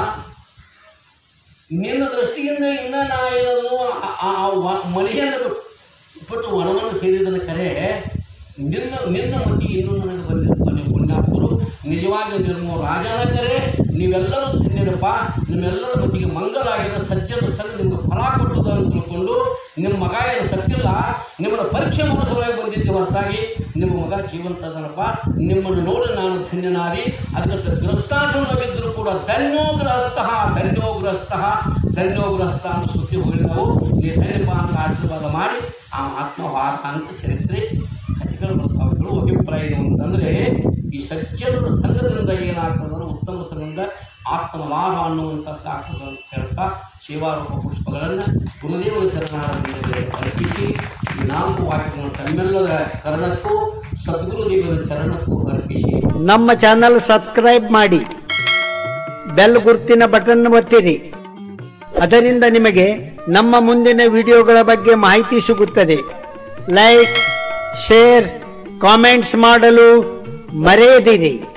ನಿನ್ನ ದೃಷ್ಟಿಯಿಂದ ಇನ್ನ ನಾ ಏನದನು ಮನೆಯನ್ನು ಬಿಟ್ಟು ಒಣವನ್ನು ಸೇರಿದನ ಕರೆ ನಿನ್ನ ನಿನ್ನ ಮತಿ ಇನ್ನೂ ನನಗೆ ಬಂದಿರ್ತಾನೆ ಪುಣ್ಯಾತ್ಮರು ನಿಜವಾಗಿ ನಿರ್ಮೋ ರಾಜನ ಕರೆ ನೀವೆಲ್ಲರೂ ಧನ್ಯರಪ್ಪ ನಿಮ್ಮೆಲ್ಲರ ಮತಿಗೆ ಮಂಗಲ ಆಗಿದೆ ಸಜ್ಜನ ಸಂಘ ನಿಮ್ಗೆ ಫಲ ಕೊಟ್ಟದ ಅಂತ ತಿಳ್ಕೊಂಡು ನಿಮ್ಮ ಮಗ ಏನು ಸತ್ತಿಲ್ಲ ನಿಮ್ಮನ್ನ ಪರೀಕ್ಷೆ ಮಾಡೋ ಸಲುವಾಗಿ ಬಂದಿದ್ದೆ ಹೊರತಾಗಿ ನಿಮ್ಮ ಮಗ ಜೀವಂತ ಅದನಪ್ಪ ನಿಮ್ಮನ್ನು ನೋಡಿ ನಾನು ಧನ್ಯನಾದಿ ಅದಕ್ಕೆ ಗ್ರಸ್ತಾಶ್ರಮವಿದ್ದರೂ ಕೂಡ ಧನ್ಯೋ ಗೃಹಸ್ಥ ಧನ್ಯೋ ಗೃಹಸ್ಥ ಧನ್ಯೋ ಗೃಹಸ್ಥ ಅಂತ ಸುದ್ದಿ ಹೋಗಿದ್ದವು ನೀವು ಧನ್ಯಪ್ಪ ಅಂತ ಆಶೀರ್ವಾದ ಮಾಡಿ ಆ ಆತ್ಮವಾದ ಅಂತ ಚರಿತ್ರೆ ಕಥೆಗಳು ಬರ್ತಾವೆ ಹೇಳುವ ಅಭಿಪ್ರಾಯ ಏನು ಅಂತಂದರೆ ಈ ಸಜ್ಜನರ ಸಂಘದಿಂದ ಏನಾಗ್ತದಂದ್ರೆ ಉತ್ತಮ ಸಂಘದಿಂದ ಆತ್ಮ ಲಾಭ ಅನ್ನುವಂಥದ್ದು ಆಗ್ತದೆ ಅಂತ ಹೇಳ್ತಾ ಸೇವಾರೂಪ ಪುಷ್ಪಗಳನ್ನು ಗುರುದೇವರ ಚರಣಾರವಿಂದಕ್ಕೆ ಅರ್ಪಿಸಿ ಈ ನಾಲ್ಕು ವಾಕ್ಯಗಳನ್ನು ತಮ್ಮೆಲ್ಲರ ಕರ್ಣಕ್ಕೂ ಸದ್ಗುರುದೇವರ ಚರಣಕ್ಕೂ ಅರ್ಪಿಸಿ ನಮ್ಮ ಚಾನಲ್ ಸಬ್ಸ್ಕ್ರೈಬ್ ಮಾಡಿ ಬೆಲ್ ಗುರುತಿನ ಬಟನ್ ಒತ್ತಿರಿ ಅದರಿಂದ ನಿಮಗೆ ನಮ್ಮ ಮುಂದಿನ ವಿಡಿಯೋಗಳ ಬಗ್ಗೆ ಮಾಹಿತಿ ಸಿಗುತ್ತದೆ ಲೈಕ್ ಶೇರ್ ಕಾಮೆಂಟ್ಸ್ ಮಾಡಲು ಮರೆಯದಿರಿ